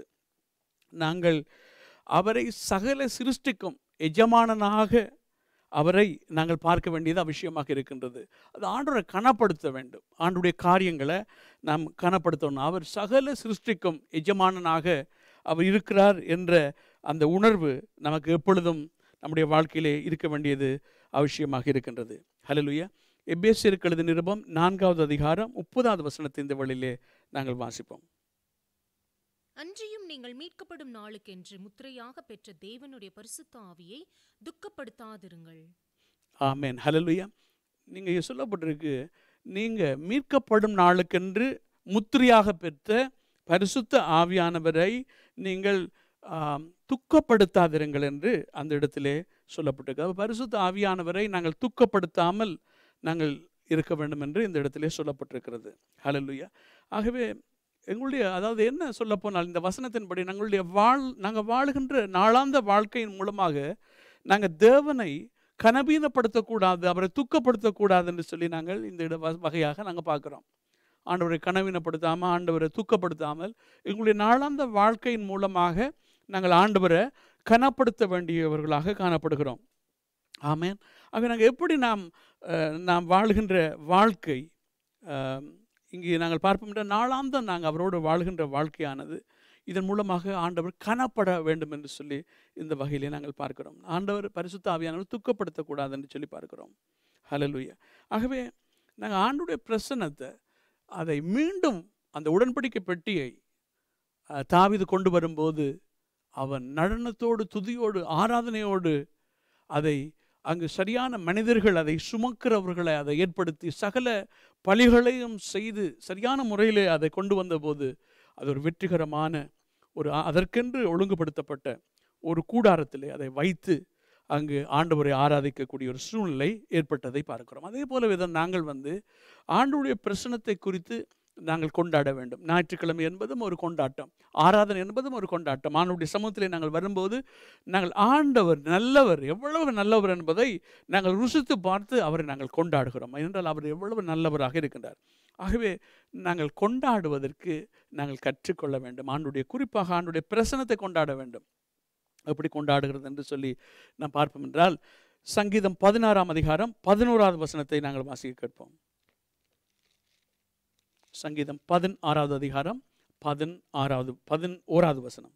நாங்கள் அவரை சகல சிருஷ்டிக்கும் எஜமானனாக அவரை நாங்கள் பார்க்க வேண்டியது அவசியமாக இருக்கின்றது அது ஆண்டவரை கனப்படுத்த வேண்டும் ஆண்டுடைய காரியங்களை நாம் கனப்படுத்தணும் அவர் சகல சிருஷ்டிக்கும் எஜமானனாக அவர் இருக்கிறார் என்ற அந்த உணர்வு நமக்கு எப்பொழுதும் நம்முடைய வாழ்க்கையிலே இருக்க வேண்டியது அவசியமாக இருக்கின்றது ஹalleluya எபேசியருக்கு எழுதிய நிருபம் நான்காவது அதிகாரம் முப்பதாவது வசனத்தை இந்த வழியிலே நாங்கள் வாசிப்போம் அன்றியும் நீங்கள் மீட்கப்படும் நாளுக்கென்று முத்திரையாக பெற்ற தேவனுடைய பரிசுத்த ஆவியை துக்கப்படுத்தாதிருங்கள் ஆமென் ஹalleluya நீங்கள் சொல்லப்பட்டிருக்கு நீங்கள் மீட்கப்படும் நாளுக்கென்று முத்திரையாக பெற்ற பரிசுத்த ஆவியானவரை நீங்கள் ஆம், துக்கப்படுத்தாதிருங்கள் என்று அந்த இடத்திலே சொல்லப்பட்டிருக்கு அப்ப பரிசுத்த ஆவியானவரை நாங்கள் துக்கப்படுத்தாமல் நாங்கள் இருக்க வேண்டும் என்று இந்த இடத்திலே சொல்லப்பட்டிருக்கிறது ஹalleluya ஆகவே எங்களுடைய அதாவது என்ன சொல்லப்போனால் இந்த வசனத்தின்படி நாங்களுடைய வாழ் நாங்கள் வாழுகின்ற நாளாந்த வாழ்க்கையின் மூலமாக நாங்கள் தேவனை கனவீனப்படுத்தக்கூடாது அவரை துக்கப்படுத்தக்கூடாது என்று சொல்லி நாங்கள் இந்த இட வ- வகையாக நாங்கள் பார்க்குறோம் ஆண்டவரை கனவீனப்படுத்தாமல் ஆண்டவரை துக்கப்படுத்தாமல் எங்களுடைய நாளாந்த வாழ்க்கையின் மூலமாக நாங்கள் ஆண்டவரை கனப்படுத்த வேண்டியவர்களாக காணப்படுகிறோம் ஆமென் ஆக நாங்கள் எப்படி நாம் அஹ், நாம் வாழ்கின்ற வாழ்க்கை அஹ், இங்கே நாங்கள் பார்ப்போம் என்றால் நாளாந்தம் நாங்கள் அவரோடு வாழ்கின்ற வாழ்க்கையானது இதன் மூலமாக ஆண்டவர் கனப்பட வேண்டும் என்று சொல்லி இந்த வகையிலே நாங்கள் பார்க்கிறோம் ஆண்டவர் பரிசுத்த ஆவியானவர் துக்கப்படுத்தக்கூடாது என்று சொல்லி பார்க்கிறோம் ஹalleluya ஆகவே நாங்கள் ஆண்டுடைய பிரசன்னத்தை அதை மீண்டும் அந்த உடன்படிக்கை பெட்டியை அஹ், தாவீது கொண்டு வரும்போது அவன் நடனத்தோடு துதியோடு ஆராதனையோடு அதை அங்கு சரியான மனிதர்கள் அதை சுமக்கிறவர்களை அதை ஏற்படுத்தி சகல பலிகளையும் செய்து சரியான முறையிலே அதை கொண்டு வந்தபோது அது ஒரு வெற்றிகரமான ஒரு அ- அதற்கென்று ஒழுங்குபடுத்தப்பட்ட ஒரு கூடாரத்திலே அதை வைத்து அங்கு ஆண்டவரை ஆராதிக்கக்கூடிய ஒரு சூழ்நிலை ஏற்பட்டதை பார்க்கிறோம் அதே போலவே தான் நாங்கள் வந்து ஆண்டுடைய பிரசனத்தை குறித்து நாங்கள் கொண்டாட வேண்டும் ஞாயிற்றுக்கிழமை என்பதும் ஒரு கொண்டாட்டம் ஆராதனை என்பதும் ஒரு கொண்டாட்டம் ஆண்டுடைய சமூகத்திலே நாங்கள் வரும்போது நாங்கள் ஆண்டவர் நல்லவர் எவ்வளவு நல்லவர் என்பதை நாங்கள் ருசித்து பார்த்து அவரை நாங்கள் கொண்டாடுகிறோம் ஏனென்றால் அவர் எவ்வளவு நல்லவராக இருக்கின்றார் ஆகவே நாங்கள் கொண்டாடுவதற்கு நாங்கள் கற்றுக்கொள்ள வேண்டும் ஆண்டுடைய குறிப்பாக ஆண்டுடைய பிரசனத்தை கொண்டாட வேண்டும் எப்படி கொண்டாடுகிறது என்று சொல்லி நாம் பார்ப்போம் என்றால் சங்கீதம் பதினாறாம் அதிகாரம் பதினோராவது வசனத்தை நாங்கள் வாசிக்க கேட்போம் சங்கீதம் பதினாறாவது அதிகாரம் பதினாறாவது பதினோராவது வசனம்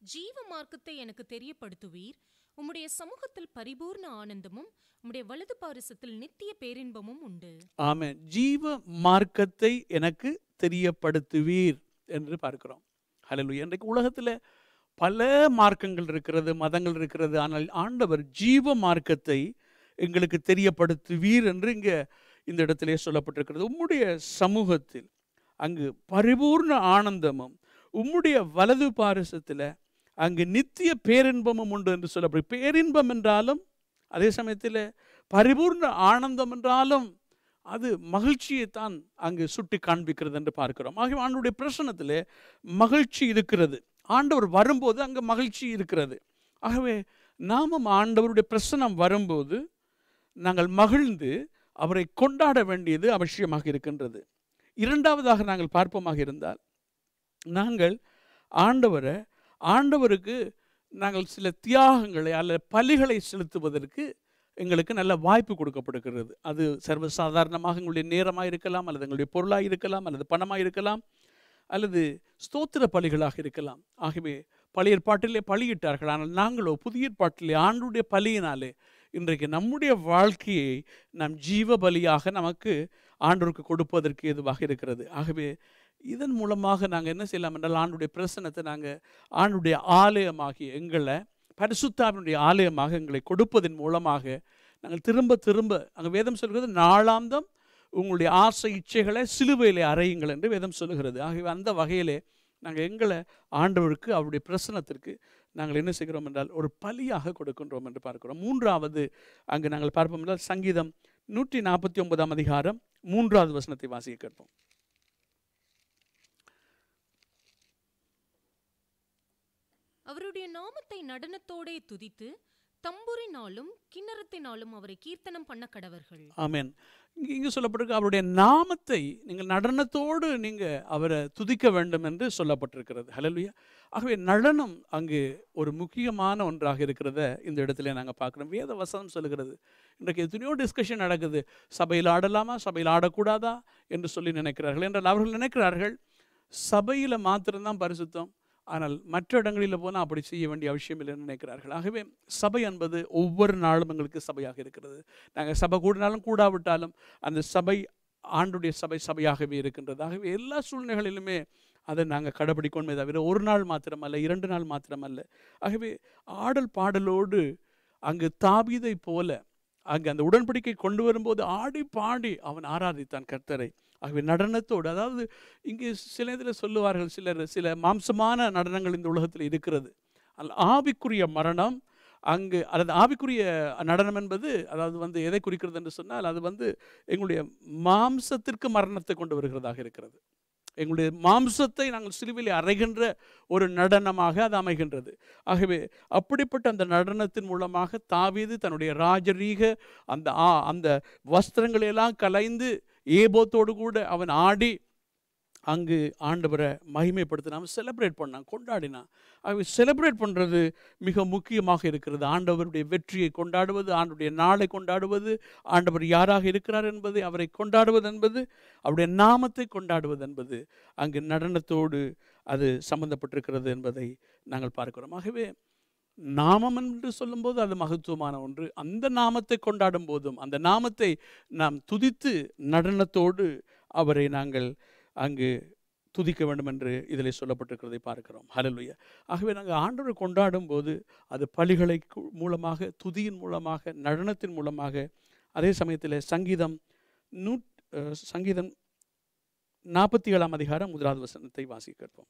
ஜீவ மார்க்கத்தை எனக்கு தெரியப்படுத்துவீர் உம்முடைய சமூகத்தில் பரிபூர்ண ஆனந்தமும் உம்முடைய வலது பாரிசத்தில் நித்திய பேரின்பமும் உண்டு ஆமென் ஜீவ மார்க்கத்தை எனக்கு தெரியப்படுத்துவீர் என்று பார்க்கிறோம் ஹalleluya இன்றைக்கு உலகத்தில் பல மார்க்கங்கள் இருக்கிறது மதங்கள் இருக்கிறது ஆனால் ஆண்டவர் ஜீவ மார்க்கத்தை எங்களுக்கு தெரியப்படுத்துவீர் என்று இங்கே இந்த இடத்திலே சொல்லப்பட்டிருக்கிறது உம்முடைய சமூகத்தில் அங்கு பரிபூர்ண ஆனந்தமும் உம்முடைய வலது பாரசத்தில் அங்கு நித்திய பேரின்பமும் உண்டு என்று சொல்லப்படும் பேரின்பம் என்றாலும் அதே சமயத்தில் பரிபூர்ண ஆனந்தம் என்றாலும் அது மகிழ்ச்சியை தான் அங்கு சுட்டி காண்பிக்கிறது என்று பார்க்கிறோம் ஆகவே ஆண்டுடைய பிரசனத்தில் மகிழ்ச்சி இருக்கிறது ஆண்டவர் வரும்போது அங்கே மகிழ்ச்சி இருக்கிறது ஆகவே நாமும் ஆண்டவருடைய பிரசனம் வரும்போது நாங்கள் மகிழ்ந்து அவரை கொண்டாட வேண்டியது அவசியமாக இருக்கின்றது இரண்டாவதாக நாங்கள் பார்ப்போமாக இருந்தால் நாங்கள் ஆண்டவரை ஆண்டவருக்கு நாங்கள் சில தியாகங்களை அல்ல பலிகளை செலுத்துவதற்கு எங்களுக்கு நல்ல வாய்ப்பு கொடுக்கப்படுகிறது அது சர்வசாதாரணமாக எங்களுடைய நேரமாக இருக்கலாம் அல்லது எங்களுடைய பொருளாக இருக்கலாம் அல்லது பணமாக இருக்கலாம் அல்லது ஸ்தோத்திர பலிகளாக இருக்கலாம் ஆகவே பழைய ஏற்பாட்டிலே பலியிட்டார்கள் ஆனால் நாங்களோ புதிய ஏற்பாட்டிலே ஆண்டுடைய பலியினாலே இன்றைக்கு நம்முடைய வாழ்க்கையை நாம் ஜீவ பலியாக நமக்கு ஆண்டவருக்கு கொடுப்பதற்கு எதுவாக இருக்கிறது ஆகவே இதன் மூலமாக நாங்கள் என்ன செய்யலாம் என்றால் ஆண்டுடைய பிரசனத்தை நாங்கள் ஆண்டுடைய ஆலயமாகிய எங்களை பரிசுத்தாவினுடைய ஆலயமாக எங்களை கொடுப்பதன் மூலமாக நாங்கள் திரும்ப திரும்ப அங்கே வேதம் சொல்கிறது நாளாந்தம் உங்களுடைய ஆசை இச்சைகளை சிலுவையிலே அறையுங்கள் என்று வேதம் சொல்லுகிறது ஆகவே அந்த வகையிலே நாங்கள் எங்களை ஆண்டவருக்கு அவருடைய பிரசனத்திற்கு நாங்கள் என்ன செய்கிறோம் என்றால் ஒரு பலியாக கொடுக்கின்றோம் என்று பார்க்கிறோம் மூன்றாவது அங்கு நாங்கள் பார்ப்போம் என்றால் சங்கீதம் நூற்றி நாற்பத்தி ஒன்பதாம் அதிகாரம் மூன்றாவது வசனத்தை வாசிக்க கேட்போம் அவருடைய நாமத்தை நடனத்தோடே துதித்து தம்புரினாலும் கிண்ணறத்தினாலும் அவரை கீர்த்தனம் பண்ண கடவர்கள் ஆமென் இங்கே இங்கே சொல்லப்பட்டிருக்கு அவருடைய நாமத்தை நீங்கள் நடனத்தோடு நீங்கள் அவரை துதிக்க வேண்டும் என்று சொல்லப்பட்டிருக்கிறது ஹalleluya ஆகவே நடனம் அங்கு ஒரு முக்கியமான ஒன்றாக இருக்கிறத இந்த இடத்துல நாங்கள் பார்க்குறோம் வேத வசனம் சொல்லுகிறது இன்றைக்கு எத்தனையோ டிஸ்கஷன் நடக்குது சபையில் ஆடலாமா சபையில் ஆடக்கூடாதா என்று சொல்லி நினைக்கிறார்கள் என்றால் அவர்கள் நினைக்கிறார்கள் சபையில் மாத்திரம்தான் பரிசுத்தம் ஆனால் மற்ற இடங்களில் போனால் அப்படி செய்ய வேண்டிய அவசியம் இல்லைன்னு நினைக்கிறார்கள் ஆகவே சபை என்பது ஒவ்வொரு நாளும் எங்களுக்கு சபையாக இருக்கிறது நாங்கள் சபை கூடினாலும் கூடாவிட்டாலும் அந்த சபை ஆண்டுடைய சபை சபையாகவே இருக்கின்றது ஆகவே எல்லா சூழ்நிலைகளிலுமே அதை நாங்கள் கடைபிடிக்கணுமே தவிர ஒரு நாள் மாத்திரமல்ல இரண்டு நாள் மாத்திரமல்ல ஆகவே ஆடல் பாடலோடு அங்கு தாபீதை போல அங்கு அந்த உடன்படிக்கை கொண்டு வரும்போது ஆடி பாடி அவன் ஆராதித்தான் கர்த்தரை ஆகவே நடனத்தோடு அதாவது இங்கே சில இதில் சொல்லுவார்கள் சிலர் சில மாம்சமான நடனங்கள் இந்த உலகத்தில் இருக்கிறது அல்ல ஆவிக்குரிய மரணம் அங்கு அல்லது ஆவிக்குரிய நடனம் என்பது அதாவது வந்து எதை குறிக்கிறது என்று சொன்னால் அது வந்து எங்களுடைய மாம்சத்திற்கு மரணத்தை கொண்டு வருகிறதாக இருக்கிறது எங்களுடைய மாம்சத்தை நாங்கள் சிலுவையில் அறைகின்ற ஒரு நடனமாக அது அமைகின்றது ஆகவே அப்படிப்பட்ட அந்த நடனத்தின் மூலமாக தாவீது தன்னுடைய ராஜரீக அந்த ஆ அந்த வஸ்திரங்களை எல்லாம் கலைந்து ஏபோத்தோடு கூட அவன் ஆடி அங்கு ஆண்டவரை மகிமைப்படுத்தினான் செலிப்ரேட் பண்ணான் கொண்டாடினான் ஆகவே செலிப்ரேட் பண்ணுறது மிக முக்கியமாக இருக்கிறது ஆண்டவருடைய வெற்றியை கொண்டாடுவது ஆண்டுடைய நாளை கொண்டாடுவது ஆண்டவர் யாராக இருக்கிறார் என்பது அவரை கொண்டாடுவது என்பது அவருடைய நாமத்தை கொண்டாடுவது என்பது அங்கு நடனத்தோடு அது சம்பந்தப்பட்டிருக்கிறது என்பதை நாங்கள் பார்க்கிறோம் ஆகவே நாமம் என்று சொல்லும்போது அது மகத்துவமான ஒன்று அந்த நாமத்தை கொண்டாடும் போதும் அந்த நாமத்தை நாம் துதித்து நடனத்தோடு அவரை நாங்கள் அங்கு துதிக்க வேண்டும் என்று இதில் சொல்லப்பட்டிருக்கிறதை பார்க்கிறோம் ஹalleluya ஆகவே நாங்கள் ஆண்டவரை கொண்டாடும் போது அது பலிகளை கு- மூலமாக துதியின் மூலமாக நடனத்தின் மூலமாக அதே சமயத்தில் சங்கீதம் நூ அஹ், சங்கீதம் நாற்பத்தி ஏழாம் அதிகாரம் முதலாவது வசனத்தை வாசிக்க கேட்போம்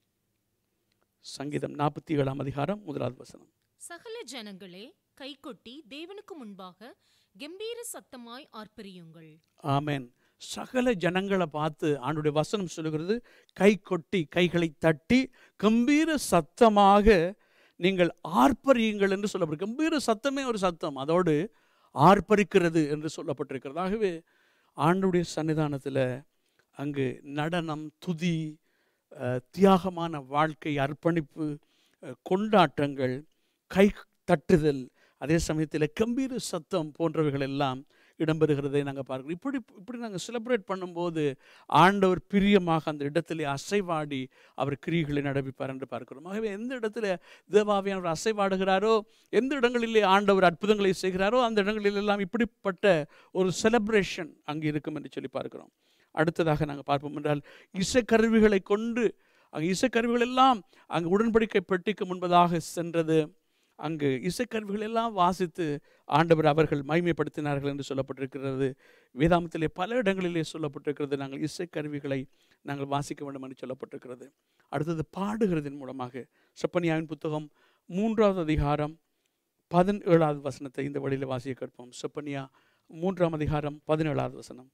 சங்கீதம் நாற்பத்தி ஏழாம் அதிகாரம் முதலாவது வசனம் சகல ஜனங்களே கைகொட்டி தேவனுக்கு முன்பாக கம்பீர சத்தமாய் ஆர்ப்பரியுங்கள் ஆமென் சகல ஜனங்களை பார்த்து ஆண்டுடைய வசனம் சொல்லுகிறது கை கொட்டி கைகளை தட்டி கம்பீர சத்தமாக நீங்கள் ஆர்ப்பரியுங்கள் என்று சொல்லப்படும் கம்பீர சத்தமே ஒரு சத்தம் அதோடு ஆர்ப்பரிக்கிறது என்று சொல்லப்பட்டிருக்கிறது ஆகவே ஆண்டுடைய சன்னிதானத்தில் அங்கு நடனம் துதி அஹ், தியாகமான வாழ்க்கை அர்ப்பணிப்பு அஹ், கொண்டாட்டங்கள் கை தட்டுதல் அதே சமயத்தில் கம்பீர சத்தம் போன்றவைகள் எல்லாம் இடம்பெறுகிறதை நாங்கள் பார்க்கிறோம் இப்படி இப்படி நாங்கள் செலிப்ரேட் பண்ணும்போது ஆண்டவர் பிரியமாக அந்த இடத்திலே அசைவாடி அவர் கிரிகளை நடப்பிப்பார் என்று பார்க்கிறோம் ஆகவே எந்த இடத்துல தேவாவியானவர் அசைவாடுகிறாரோ எந்த இடங்களிலே ஆண்டவர் அற்புதங்களை செய்கிறாரோ அந்த இடங்களிலெல்லாம் இப்படிப்பட்ட ஒரு செலிப்ரேஷன் அங்கே இருக்கும் என்று சொல்லி பார்க்கிறோம் அடுத்ததாக நாங்கள் பார்ப்போம் என்றால் இசைக்கருவிகளை கொண்டு அங்கே இசைக்கருவிகள் எல்லாம் அங்கே உடன்படிக்கை பெட்டிக்கு முன்பதாக சென்றது அங்கு இசைக்கருவிகள் எல்லாம் வாசித்து ஆண்டவர் அவர்கள் மகிமைப்படுத்தினார்கள் என்று சொல்லப்பட்டிருக்கிறது வேதாமத்திலே பல இடங்களிலே சொல்லப்பட்டிருக்கிறது நாங்கள் இசைக்கருவிகளை நாங்கள் வாசிக்க வேண்டும் என்று சொல்லப்பட்டிருக்கிறது அடுத்தது பாடுகிறதின் மூலமாக செப்பனியாவின் புத்தகம் மூன்றாவது அதிகாரம் பதினேழாவது வசனத்தை இந்த வழியில் வாசிக்க கேட்போம் செப்பனியா மூன்றாம் அதிகாரம் பதினேழாவது வசனம்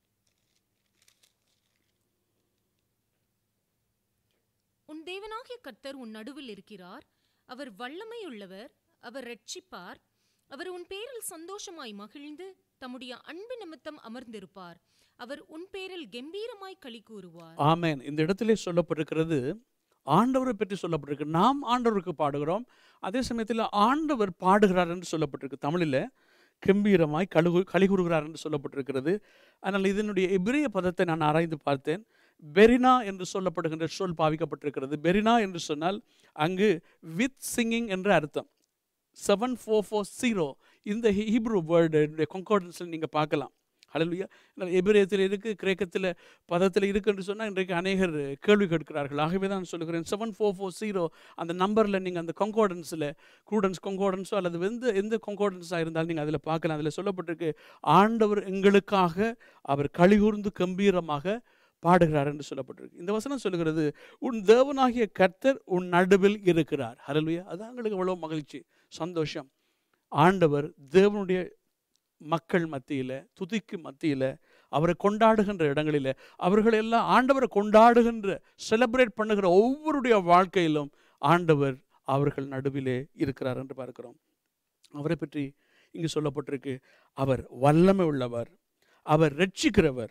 உன் தேவனாகிய கர்த்தர் உன் நடுவில் இருக்கிறார் அவர் வல்லமையுள்ளவர் அவர் ரட்சிப்பார் அவர் உன் பேரில் சந்தோஷமாய் மகிழ்ந்து தம்முடைய அன்பு நிமித்தம் அமர்ந்திருப்பார் அவர் உன் பேரில் கம்பீரமாய் களி கூறுவார் ஆமென் இந்த இடத்திலே சொல்லப்பட்டிருக்கிறது ஆண்டவரை பற்றி சொல்லப்பட்டிருக்கு நாம் ஆண்டவருக்கு பாடுகிறோம் அதே சமயத்தில் ஆண்டவர் பாடுகிறார் என்று சொல்லப்பட்டிருக்கு தமிழில் கம்பீரமாய் கழுகு கலிகூறுகிறார் என்று சொல்லப்பட்டிருக்கிறது ஆனால் இதனுடைய எபிரிய பதத்தை நான் ஆராய்ந்து பார்த்தேன் பெரினா என்று சொல்லப்படுகின்ற சொல் பாவிக்கப்பட்டிருக்கிறது பெரினா என்று சொன்னால் அங்கு வித் சிங்கிங் என்று அர்த்தம் செவன் ஃபோர் ஃபோர் ஜீரோ இந்த ஹீப்ரூ வேர்டு கொங்கோடன்ஸில் நீங்கள் பார்க்கலாம் ஹalleluya எபிரேயத்தில் இருக்குது கிரேக்கத்தில் பதத்தில் இருக்குன்னு சொன்னால் இன்றைக்கு அநேகர் கேள்வி கேட்கிறார்கள் ஆகவே தான் சொல்லுகிறேன் செவன் ஃபோர் ஃபோர் ஜீரோ அந்த நம்பரில் நீங்கள் அந்த கொங்கோடன்ஸில் க்ரூடன்ஸ் கொங்கோடன்ஸோ அல்லது எந்த எந்த கொங்கோடன்ஸாக இருந்தாலும் நீங்கள் அதில் பார்க்கலாம் அதில் சொல்லப்பட்டிருக்கு ஆண்டவர் எங்களுக்காக அவர் கலிகூர்ந்து கம்பீரமாக பாடுகிறார் என்று சொல்லப்பட்டிருக்கு இந்த வசனம் சொல்லுகிறது உன் தேவனாகிய கர்த்தர் உன் நடுவில் இருக்கிறார் ஹalleluya அது எங்களுக்கு எவ்வளோ மகிழ்ச்சி சந்தோஷம் ஆண்டவர் தேவனுடைய மக்கள் மத்தியில் துதிக்கு மத்தியில் அவரை கொண்டாடுகின்ற இடங்களில் அவர்கள் எல்லாம் ஆண்டவரை கொண்டாடுகின்ற செலிப்ரேட் பண்ணுகிற ஒவ்வொருடைய வாழ்க்கையிலும் ஆண்டவர் அவர்கள் நடுவிலே இருக்கிறார் என்று பார்க்கிறோம் அவரை பற்றி இங்கு சொல்லப்பட்டிருக்கு அவர் வல்லமை உள்ளவர் அவர் ரட்சிக்கிறவர்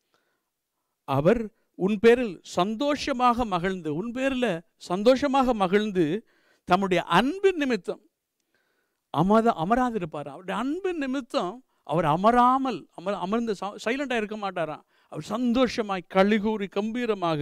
அவர் உன் பேரில் சந்தோஷமாக மகிழ்ந்து உன் பேரில் சந்தோஷமாக மகிழ்ந்து தம்முடைய அன்பின் நிமித்தம் அமத அமராதிருப்பார் அவருடைய அன்பின் நிமித்தம் அவர் அமராமல் அமர் அமர்ந்து சைலண்டாக இருக்க மாட்டாராம் அவர் சந்தோஷமாய் கழிகூறி கம்பீரமாக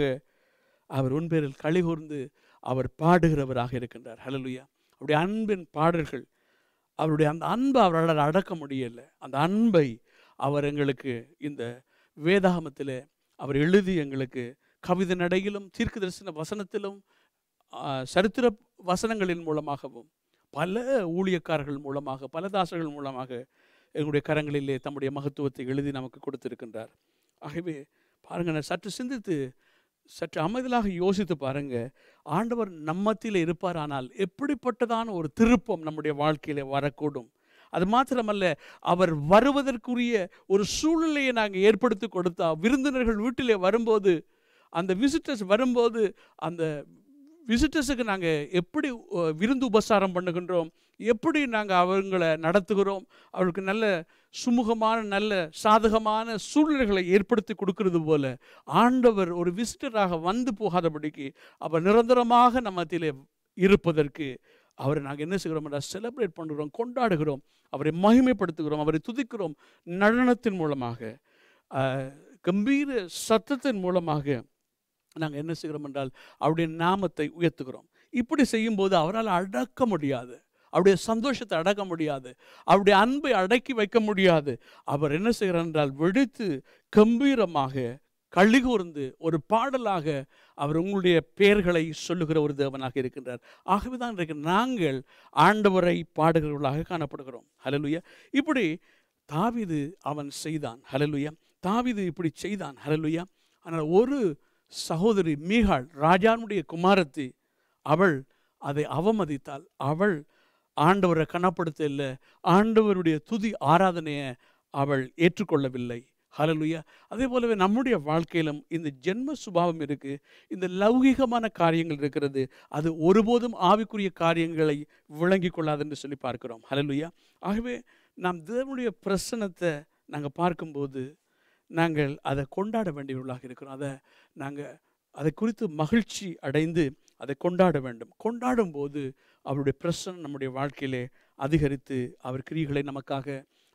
அவர் உன் பேரில் கழிகூர்ந்து அவர் பாடுகிறவராக இருக்கின்றார் ஹalleluya அவருடைய அன்பின் பாடல்கள் அவருடைய அந்த அன்பை அவரால் அடக்க முடியலை அந்த அன்பை அவர் எங்களுக்கு இந்த வேதாகமத்தில் அவர் எழுதி எங்களுக்கு கவிதை நடையிலும் தீர்க்க தரிசன வசனத்திலும் ஆ, சரித்திர வசனங்களின் மூலமாகவும் பல ஊழியக்காரர்கள் மூலமாக பல தாசர்கள் மூலமாக எங்களுடைய கரங்களிலே தம்முடைய மகத்துவத்தை எழுதி நமக்கு கொடுத்திருக்கின்றார் ஆகவே பாருங்க நான் சற்று சிந்தித்து சற்று அமைதலாக யோசித்து பாருங்க ஆண்டவர் நம்மத்தியில் இருப்பாரானால் எப்படிப்பட்டதான ஒரு திருப்பம் நம்முடைய வாழ்க்கையில வரக்கூடும் அது மாத்திரமல்ல அவர் வருவதற்குரிய ஒரு சூழ்நிலையை நாங்கள் ஏற்படுத்தி கொடுத்தா விருந்தினர்கள் வீட்டிலே வரும்போது அந்த விசிட்டர்ஸ் வரும்போது அந்த விசிட்டர்ஸுக்கு நாங்கள் எப்படி அஹ், விருந்து உபசாரம் பண்ணுகின்றோம் எப்படி நாங்கள் அவங்கள நடத்துகிறோம் அவர்களுக்கு நல்ல சுமூகமான நல்ல சாதகமான சூழ்நிலைகளை ஏற்படுத்தி கொடுக்கிறது போல ஆண்டவர் ஒரு விசிட்டராக வந்து போகாதபடிக்கு அவர் நிரந்தரமாக நம்ம மத்தியிலே இருப்பதற்கு அவரை நாங்கள் என்ன செய்கிறோம் என்றால் செலிப்ரேட் பண்ணுகிறோம் கொண்டாடுகிறோம் அவரை மகிமைப்படுத்துகிறோம் அவரை துதிக்கிறோம் நடனத்தின் மூலமாக அஹ், கம்பீர சத்தத்தின் மூலமாக நாங்கள் என்ன செய்கிறோம் என்றால் அவருடைய நாமத்தை உயர்த்துகிறோம் இப்படி செய்யும்போது அவரால் அடக்க முடியாது அவருடைய சந்தோஷத்தை அடக்க முடியாது அவருடைய அன்பை அடக்கி வைக்க முடியாது அவர் என்ன செய்கிறார் என்றால் வெடித்து கம்பீரமாக கள்ளிகூர்ந்து ஒரு பாடலாக அவர் உங்களுடைய பெயர்களை சொல்லுகிற ஒரு தேவனாக இருக்கின்றார் ஆகவே தான் இன்றைக்கு நாங்கள் ஆண்டவரை பாடுகிறவர்களாக காணப்படுகிறோம் ஹalleluya இப்படி தாவீது அவன் செய்தான் ஹalleluya தாவீது இப்படி செய்தான் ஹalleluya ஆனால் ஒரு சகோதரி மீகாள் ராஜானுடைய குமாரத்தி அவள் அதை அவமதித்தாள் அவள் ஆண்டவரை கனப்படுத்த இல்லை ஆண்டவருடைய துதி ஆராதனையை அவள் ஏற்றுக்கொள்ளவில்லை ஹalleluya அதே போலவே நம்முடைய வாழ்க்கையிலும் இந்த ஜென்ம சுபாவம் இருக்கு இந்த லௌகிகமான காரியங்கள் இருக்கிறது அது ஒருபோதும் ஆவிக்குரிய காரியங்களை விளங்கி கொள்ளாதுன்னு சொல்லி பார்க்கிறோம் ஹalleluya ஆகவே நாம் தேவனுடைய பிரசனத்தை நாங்கள் பார்க்கும்போது நாங்கள் அதை கொண்டாட வேண்டியவர்களாக இருக்கிறோம் அதை நாங்கள் அதை குறித்து மகிழ்ச்சி அடைந்து அதை கொண்டாட வேண்டும் கொண்டாடும் போது அவருடைய பிரசனம் நம்முடைய வாழ்க்கையிலே அதிகரித்து அவர் கிரிகளை நமக்காக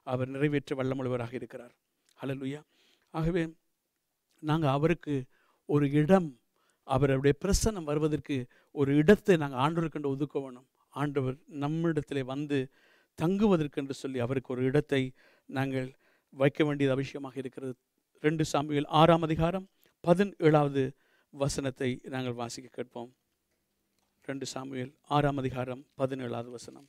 அவர் நிறைவேற்ற வல்லமுள்ளவராக இருக்கிறார் ஹalleluya ஆகவே நாங்கள் அவருக்கு ஒரு இடம் அவருடைய பிரசன்னம் வருவதற்கு ஒரு இடத்தை நாங்கள் ஆண்டவருக்கென்று ஒதுக்க வேணும் ஆண்டவர் நம்மிடத்திலே வந்து தங்குவதற்கென்று சொல்லி அவருக்கு ஒரு இடத்தை நாங்கள் வைக்க வேண்டியது அவசியமாக இருக்கிறது ரெண்டு சாமிகள் ஆறாம் அதிகாரம் பதினேழாவது வசனத்தை நாங்கள் வாசிக்க கேட்போம் ரெண்டு சாமுவேல் ஆறாம் அதிகாரம் பதினேழாவது வசனம்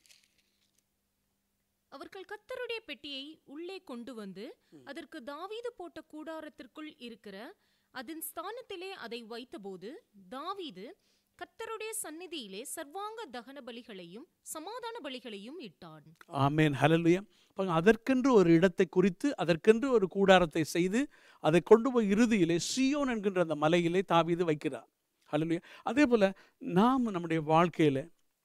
அவர்கள் கர்த்தருடைய பெட்டியை உள்ளே கொண்டு வந்து அதற்கு தாவீது போட்ட கூடாரத்திற்குள் இருக்கிற அதன் ஸ்தானத்திலே அதை வைத்தபோது தாவீது கர்த்தருடைய சந்நிதியிலே சர்வாங்க தகன பலிகளையும் சமாதான பலிகளையும் இட்டான் ஆமேன் ஹalleluya பாருங்க அதற்கென்று ஒரு இடத்தை குறித்து அதற்கென்று ஒரு கூடாரத்தை செய்து அதை கொண்டு போய் இறுதியிலே சியோன் என்கின்ற அந்த மலையிலே தாவீது வைக்கிறார் ஹalleluya அதே போல் நாம் நம்முடைய வாழ்க்கையில்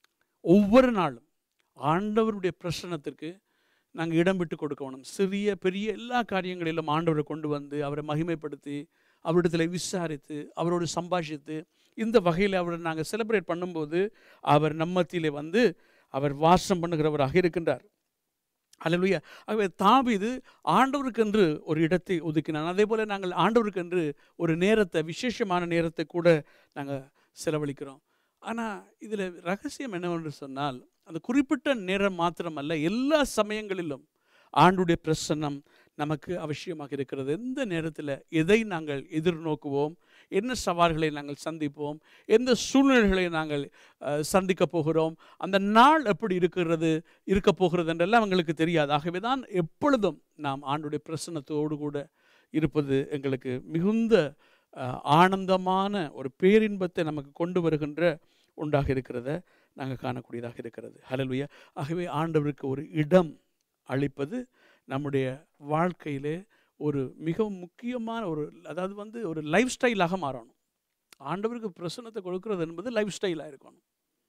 ஒவ்வொரு நாளும் ஆண்டவருடைய பிரசனத்திற்கு நாங்கள் இடம் விட்டு கொடுக்கணும் சிறிய பெரிய எல்லா காரியங்களிலும் ஆண்டவரை கொண்டு வந்து அவரை மகிமைப்படுத்தி அவரிடத்தில் விசாரித்து அவரோடு சம்பாஷித்து இந்த வகையில் அவரை நாங்கள் செலிப்ரேட் பண்ணும்போது அவர் நம்மத்திலே வந்து அவர் வாசம் பண்ணுகிறவராக இருக்கின்றார் அல்லேலூயா ஆகவே தாவீது ஆண்டவருக்கென்று ஒரு இடத்தை ஒதுக்கினான் அதே போல் நாங்கள் ஆண்டவருக்கென்று ஒரு நேரத்தை விசேஷமான நேரத்தை கூட நாங்கள் செலவழிக்கிறோம் ஆனால் இதில் ரகசியம் என்னவென்று சொன்னால் அந்த குறிப்பிட்ட நேரம் மாத்திரமல்ல எல்லா சமயங்களிலும் ஆண்டுடைய பிரசன்னம் நமக்கு அவசியமாக இருக்கிறது எந்த நேரத்தில் எதை நாங்கள் எதிர்நோக்குவோம் என்ன சவால்களை நாங்கள் சந்திப்போம் எந்த சூழ்நிலைகளை நாங்கள் அஹ், சந்திக்கப் போகிறோம் அந்த நாள் எப்படி இருக்கிறது இருக்க போகிறது என்றெல்லாம் எங்களுக்கு தெரியாது ஆகவே தான் எப்பொழுதும் நாம் ஆண்டுடைய பிரசன்னத்தோடு கூட இருப்பது எங்களுக்கு மிகுந்த அஹ், ஆனந்தமான ஒரு பேரின்பத்தை நமக்கு கொண்டு வருகின்ற உண்டாக இருக்கிறத நாங்கள் காணக்கூடியதாக இருக்கிறது ஹalleluya ஆகவே ஆண்டவருக்கு ஒரு இடம் அளிப்பது நம்முடைய வாழ்க்கையிலே ஒரு மிகவும் முக்கியமான ஒரு அதாவது வந்து ஒரு லைஃப் ஸ்டைலாக மாறணும் ஆண்டவருக்கு பிரசன்னத்தை கொடுக்கிறது என்பது லைஃப் ஸ்டைலாக இருக்கணும்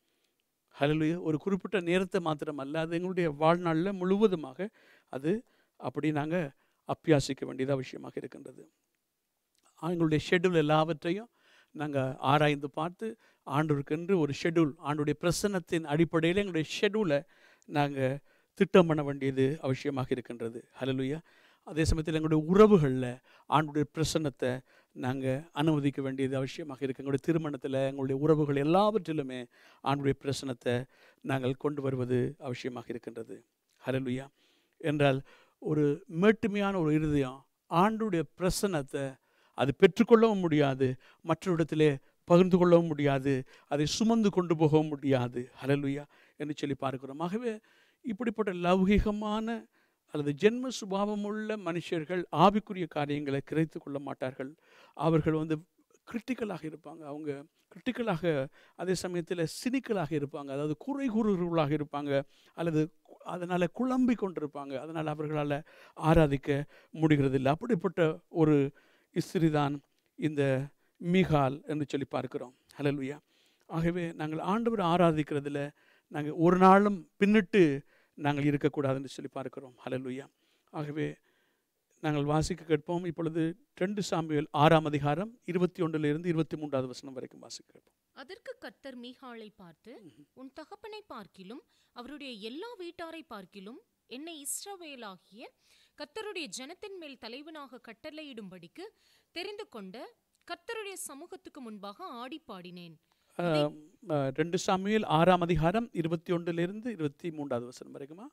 ஹalleluya ஒரு குறிப்பிட்ட நேரத்தை மாத்திரமல்ல அது எங்களுடைய வாழ்நாளில் முழுவதுமாக அது அப்படி நாங்கள் அப்பியாசிக்க வேண்டியது அவசியமாக இருக்கின்றது எங்களுடைய ஷெட்யூல் எல்லாவற்றையும் நாங்கள் ஆராய்ந்து பார்த்து ஆண்டவருக்கென்று ஒரு ஷெட்யூல் ஆண்டுடைய பிரசன்னத்தின் அடிப்படையில் எங்களுடைய ஷெட்யூலை நாங்கள் திட்டம் பண்ண வேண்டியது அவசியமாக இருக்கின்றது ஹalleluya அதே சமயத்தில் எங்களுடைய உறவுகளில் ஆண்டுடைய பிரசன்னத்தை நாங்கள் அனுமதிக்க வேண்டியது அவசியமாக இருக்குது எங்களுடைய திருமணத்தில் எங்களுடைய உறவுகள் எல்லாவற்றிலுமே ஆண்டுடைய பிரசன்னத்தை நாங்கள் கொண்டு வருவது அவசியமாக இருக்கின்றது ஹalleluya என்றால் ஒரு மேட்டுமையான ஒரு இருதயம் ஆண்டுடைய பிரசன்னத்தை அது பெற்றுக்கொள்ளவும் முடியாது மற்றவரிடத்திலே பகிர்ந்து கொள்ளவும் முடியாது அதை சுமந்து கொண்டு போகவும் முடியாது ஹalleluya என்று சொல்லி பார்க்கிறோம் ஆகவே இப்படிப்பட்ட லௌகிகமான அல்லது ஜென்ம சுபாவமுள்ள மனுஷர்கள் ஆவிக்குரிய காரியங்களை கிரைத்து கொள்ள மாட்டார்கள் அவர்கள் வந்து கிரிட்டிக்கலாக இருப்பாங்க அவங்க கிரிட்டிக்கலாக அதே சமயத்தில் சினிக்கலாக இருப்பாங்க அதாவது குறை கூறுகிறவர்களாக இருப்பாங்க அல்லது அதனால் குழம்பி கொண்டிருப்பாங்க அதனால் அவர்களால் ஆராதிக்க முடிகிறதில்லை அப்படிப்பட்ட ஒரு இஸ்திரிதான் இந்த மீகால் என்று சொல்லி பார்க்கிறோம் ஹalleluya ஆகவே நாங்கள் ஆண்டவர் ஆராதிக்கிறதுல நாங்கள் ஒரு நாளும் பின்னிட்டு நாங்கள் இருக்கக்கூடாதுன்னு சொல்லி பார்க்கிறோம் ஹalleluya ஆகவே நாங்கள் வாசிக்க கேட்போம் இப்பொழுது ரெண்டு சாம்பியல் ஆறாம் அதிகாரம் இருபத்தி ஒன்றிலிருந்து இருபத்தி மூன்றாவது வசனம் வரைக்கும் வாசிக்க கேட்போம் அதற்கு கர்த்தர் மீகாளை பார்த்து உன் தகப்பனை பார்க்கிலும் அவருடைய எல்லா வீட்டாரை பார்க்கிலும் என்னை இஸ்ரவேலாகிய கர்த்தருடைய ஜனத்தின் மேல் தலைவனாக கட்டளையிடும்படிக்கு தெரிந்து கொண்ட கர்த்தருடைய சமூகத்துக்கு முன்பாக ஆடி பாடினேன் ஆம், ஆ, ரெண்டு சாமியல் ஆறாம் அதிகாரம் இருபத்தி ஒன்றிலிருந்து இருபத்தி மூன்றாவது வசனம் வரைக்குமா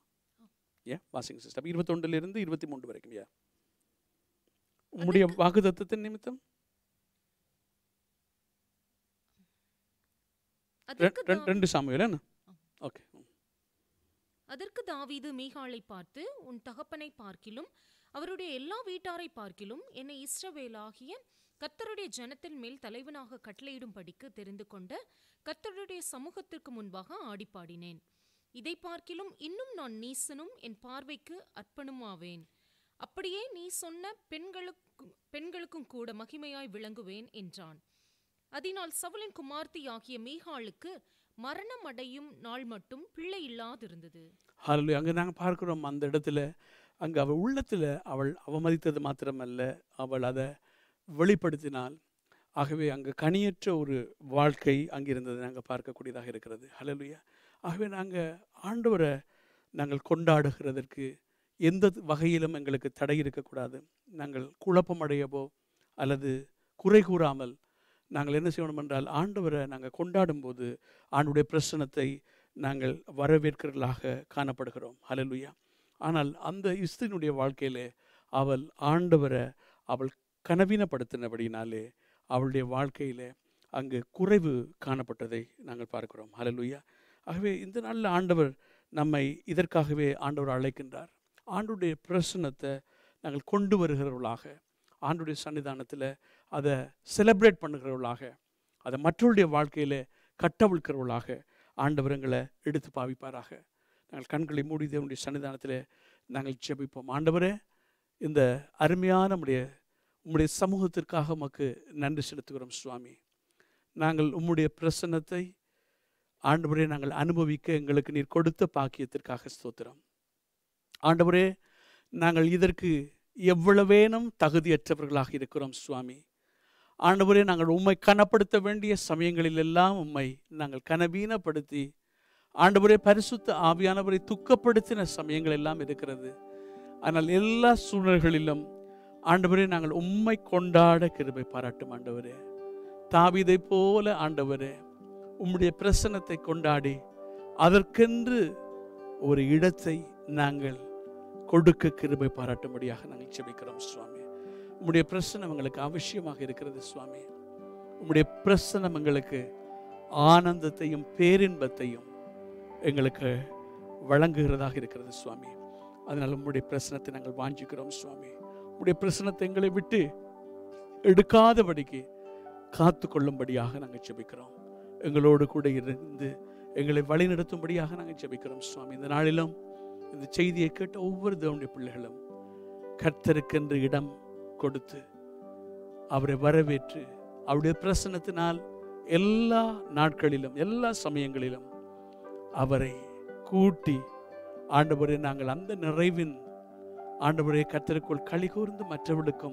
ஏன் வாசிங்க சிஸ்டர் இருபத்தொன்றிலிருந்து இருபத்தி மூன்று வரைக்கும் ஏன் உம்முடைய வாக்குத்தத்தத்தின் நிமித்தம் ரெ- அதற்கு ரெண்டு- ரெண்டு சாமியல் என்ன ஓகே அதற்கு தாவீது மீகாளை பார்த்து உன் தகப்பனை பார்க்கிலும் அவருடைய எல்லா வீட்டாரை பார்க்கிலும் என்னை இஸ்ரவேலாகிய கர்த்தருடைய ஜனத்தின் மேல் தலைவனாக கட்டளையிடும்படிக்கு தெரிந்து கொண்ட கர்த்தருடைய சமூகத்திற்கு முன்பாக ஆடிப்பாடினேன் இதை பார்க்கிலும் இன்னும் நான் நீசனும் என் பார்வைக்கு அர்ப்பணுமாவேன் அப்படியே நீ சொன்ன பெண்களுக்கு பெண்களுக்கும் கூட மகிமையாய் விளங்குவேன் என்றான் அதனால் சவுலின் குமார்த்தி ஆகிய மீகாளுக்கு மரணம் அடையும் நாள் மட்டும் பிள்ளை இல்லாதிருந்தது ஹalleluya அங்கே நாங்கள் பார்க்கிறோம் அந்த இடத்துல அங்கே அவள் உள்ளத்தில் அவள் அவமதித்தது மாத்திரமல்ல அவள் அதை வெளிப்படுத்தினாள் ஆகவே அங்கே கனியற்ற ஒரு வாழ்க்கை அங்கே இருந்தது நாங்கள் பார்க்கக்கூடியதாக இருக்கிறது ஹalleluya ஆகவே நாங்கள் ஆண்டவரை நாங்கள் கொண்டாடுகிறதற்கு எந்த வகையிலும் எங்களுக்கு தடை இருக்கக்கூடாது நாங்கள் குழப்பமடையவோ அல்லது குறை கூறாமல் நாங்கள் என்ன செய்யணும் என்றால் ஆண்டவரை நாங்கள் கொண்டாடும்போது ஆண்டுடைய பிரசனத்தை நாங்கள் வரவேற்கிறவர்களாக காணப்படுகிறோம் ஹalleluya ஆனால் அந்த இஸ்தினுடைய வாழ்க்கையிலே அவள் ஆண்டவரை அவள் கனவீனப்படுத்தினபடினாலே அவளுடைய வாழ்க்கையிலே அங்கு குறைவு காணப்பட்டதை நாங்கள் பார்க்கிறோம் ஹalleluya ஆகவே இந்த நாளில் ஆண்டவர் நம்மை இதற்காகவே ஆண்டவர் அழைக்கின்றார் ஆண்டுடைய பிரசனத்தை நாங்கள் கொண்டு வருகிறவர்களாக ஆண்டுடைய சன்னிதானத்தில் அதை செலிப்ரேட் பண்ணுகிறவர்களாக அதை மற்றவருடைய வாழ்க்கையில் கட்டவிழ்க்கிறவர்களாக ஆண்டவர் எங்களை எடுத்து பாவிப்பாராக நாங்கள் கண்களை மூடி தேவனுடைய சன்னிதானத்தில் நாங்கள் ஜெபிப்போம் ஆண்டவரே இந்த அருமையான உம்முடைய உம்முடைய சமூகத்திற்காக உமக்கு நன்றி செலுத்துகிறோம் சுவாமி நாங்கள் உம்முடைய பிரசன்னத்தை ஆண்டவரே நாங்கள் அனுபவிக்க எங்களுக்கு நீர் கொடுத்த பாக்கியத்திற்காக ஸ்தோத்திரம் ஆண்டவரே நாங்கள் இதற்கு எவ்வளவேனும் தகுதியற்றவர்களாக இருக்கிறோம் சுவாமி ஆண்டவரே நாங்கள் உம்மை கனப்படுத்த வேண்டிய சமயங்களில் எல்லாம் உம்மை நாங்கள் கனவீனப்படுத்தி ஆண்டவரே பரிசுத்த ஆவியானவரை துக்கப்படுத்தின சமயங்கள் எல்லாம் இருக்கிறது ஆனால் எல்லா சூழ்நிலைகளிலும் ஆண்டவரே நாங்கள் உம்மை கொண்டாட கிருபை பாராட்டும் ஆண்டவரே தாவீதை போல ஆண்டவரே உம்முடைய பிரசன்னத்தை கொண்டாடி அதற்கென்று ஒரு இடத்தை நாங்கள் கொடுக்க கிருபை பாராட்டும்படியாக நாங்கள் ஜெபிக்கிறோம் சுவாமி உம்முடைய பிரசனம் எங்களுக்கு அவசியமாக இருக்கிறது சுவாமி உம்முடைய பிரசனம் எங்களுக்கு ஆனந்தத்தையும் பேரின்பத்தையும் எங்களுக்கு வழங்குகிறதாக இருக்கிறது சுவாமி அதனால் உம்முடைய பிரசனத்தை நாங்கள் வாஞ்சிக்கிறோம் சுவாமி உம்முடைய பிரசனத்தை எங்களை விட்டு எடுக்காதபடிக்கு காத்து கொள்ளும்படியாக நாங்கள் ஜெபிக்கிறோம் எங்களோடு கூட இருந்து எங்களை வழிநடத்தும்படியாக நாங்கள் ஜெபிக்கிறோம் சுவாமி இந்த நாளிலும் இந்த செய்தியை கேட்ட ஒவ்வொரு தேவனுடைய பிள்ளைகளும் கர்த்தருக்கென்று இடம் கொடுத்து அவரை வரவேற்று அவருடைய பிரசன்னத்தினால் எல்லா நாட்களிலும் எல்லா சமயங்களிலும் அவரை கூட்டி ஆண்டவரே நாங்கள் அந்த நிறைவின் ஆண்டவரே கர்த்தருக்குள் களி கூர்ந்து மற்றவர்களுக்கும்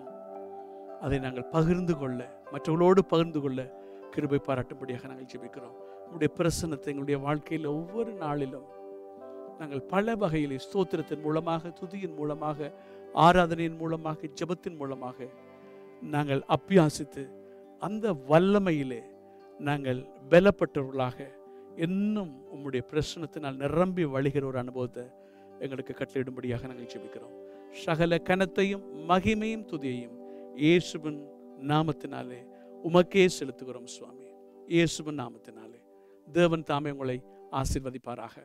அதை நாங்கள் பகிர்ந்து கொள்ள மற்றவர்களோடு பகிர்ந்து கொள்ள கிருபை பாராட்டும்படியாக நாங்கள் ஜெபிக்கிறோம் உங்களுடைய பிரசன்னத்தை எங்களுடைய வாழ்க்கையில் ஒவ்வொரு நாளிலும் நாங்கள் பல வகையிலே ஸ்தோத்திரத்தின் மூலமாக துதியின் மூலமாக ஆராதனையின் மூலமாக ஜெபத்தின் மூலமாக நாங்கள் அப்பியாசித்து அந்த வல்லமையிலே நாங்கள் பலப்பட்டவர்களாக இன்னும் உம்முடைய பிரசனத்தினால் நிரம்பி வழிகிற ஒரு அனுபவத்தை எங்களுக்கு கட்டளையிடும்படியாக நாங்கள் ஜெபிக்கிறோம் சகல கனத்தையும் மகிமையும் துதியையும் இயேசுவின் நாமத்தினாலே உமக்கே செலுத்துகிறோம் சுவாமி இயேசுவின் நாமத்தினாலே தேவன் தாமே உங்களை ஆசீர்வதிப்பாராக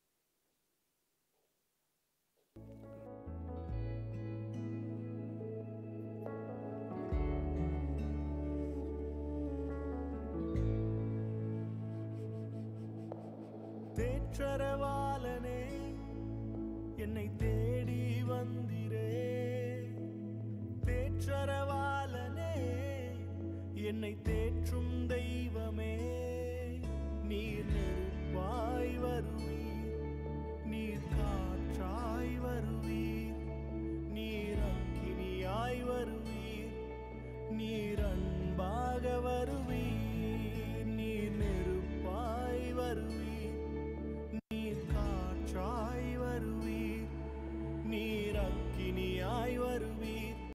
தேற்றரவாளனே என்னை தேடி வந்திரே தேற்றரவாளனே என்னை தேற்றும் தெய்வமே நீர் நெருப்பாய் வருவீர் நீர் காற்றாய்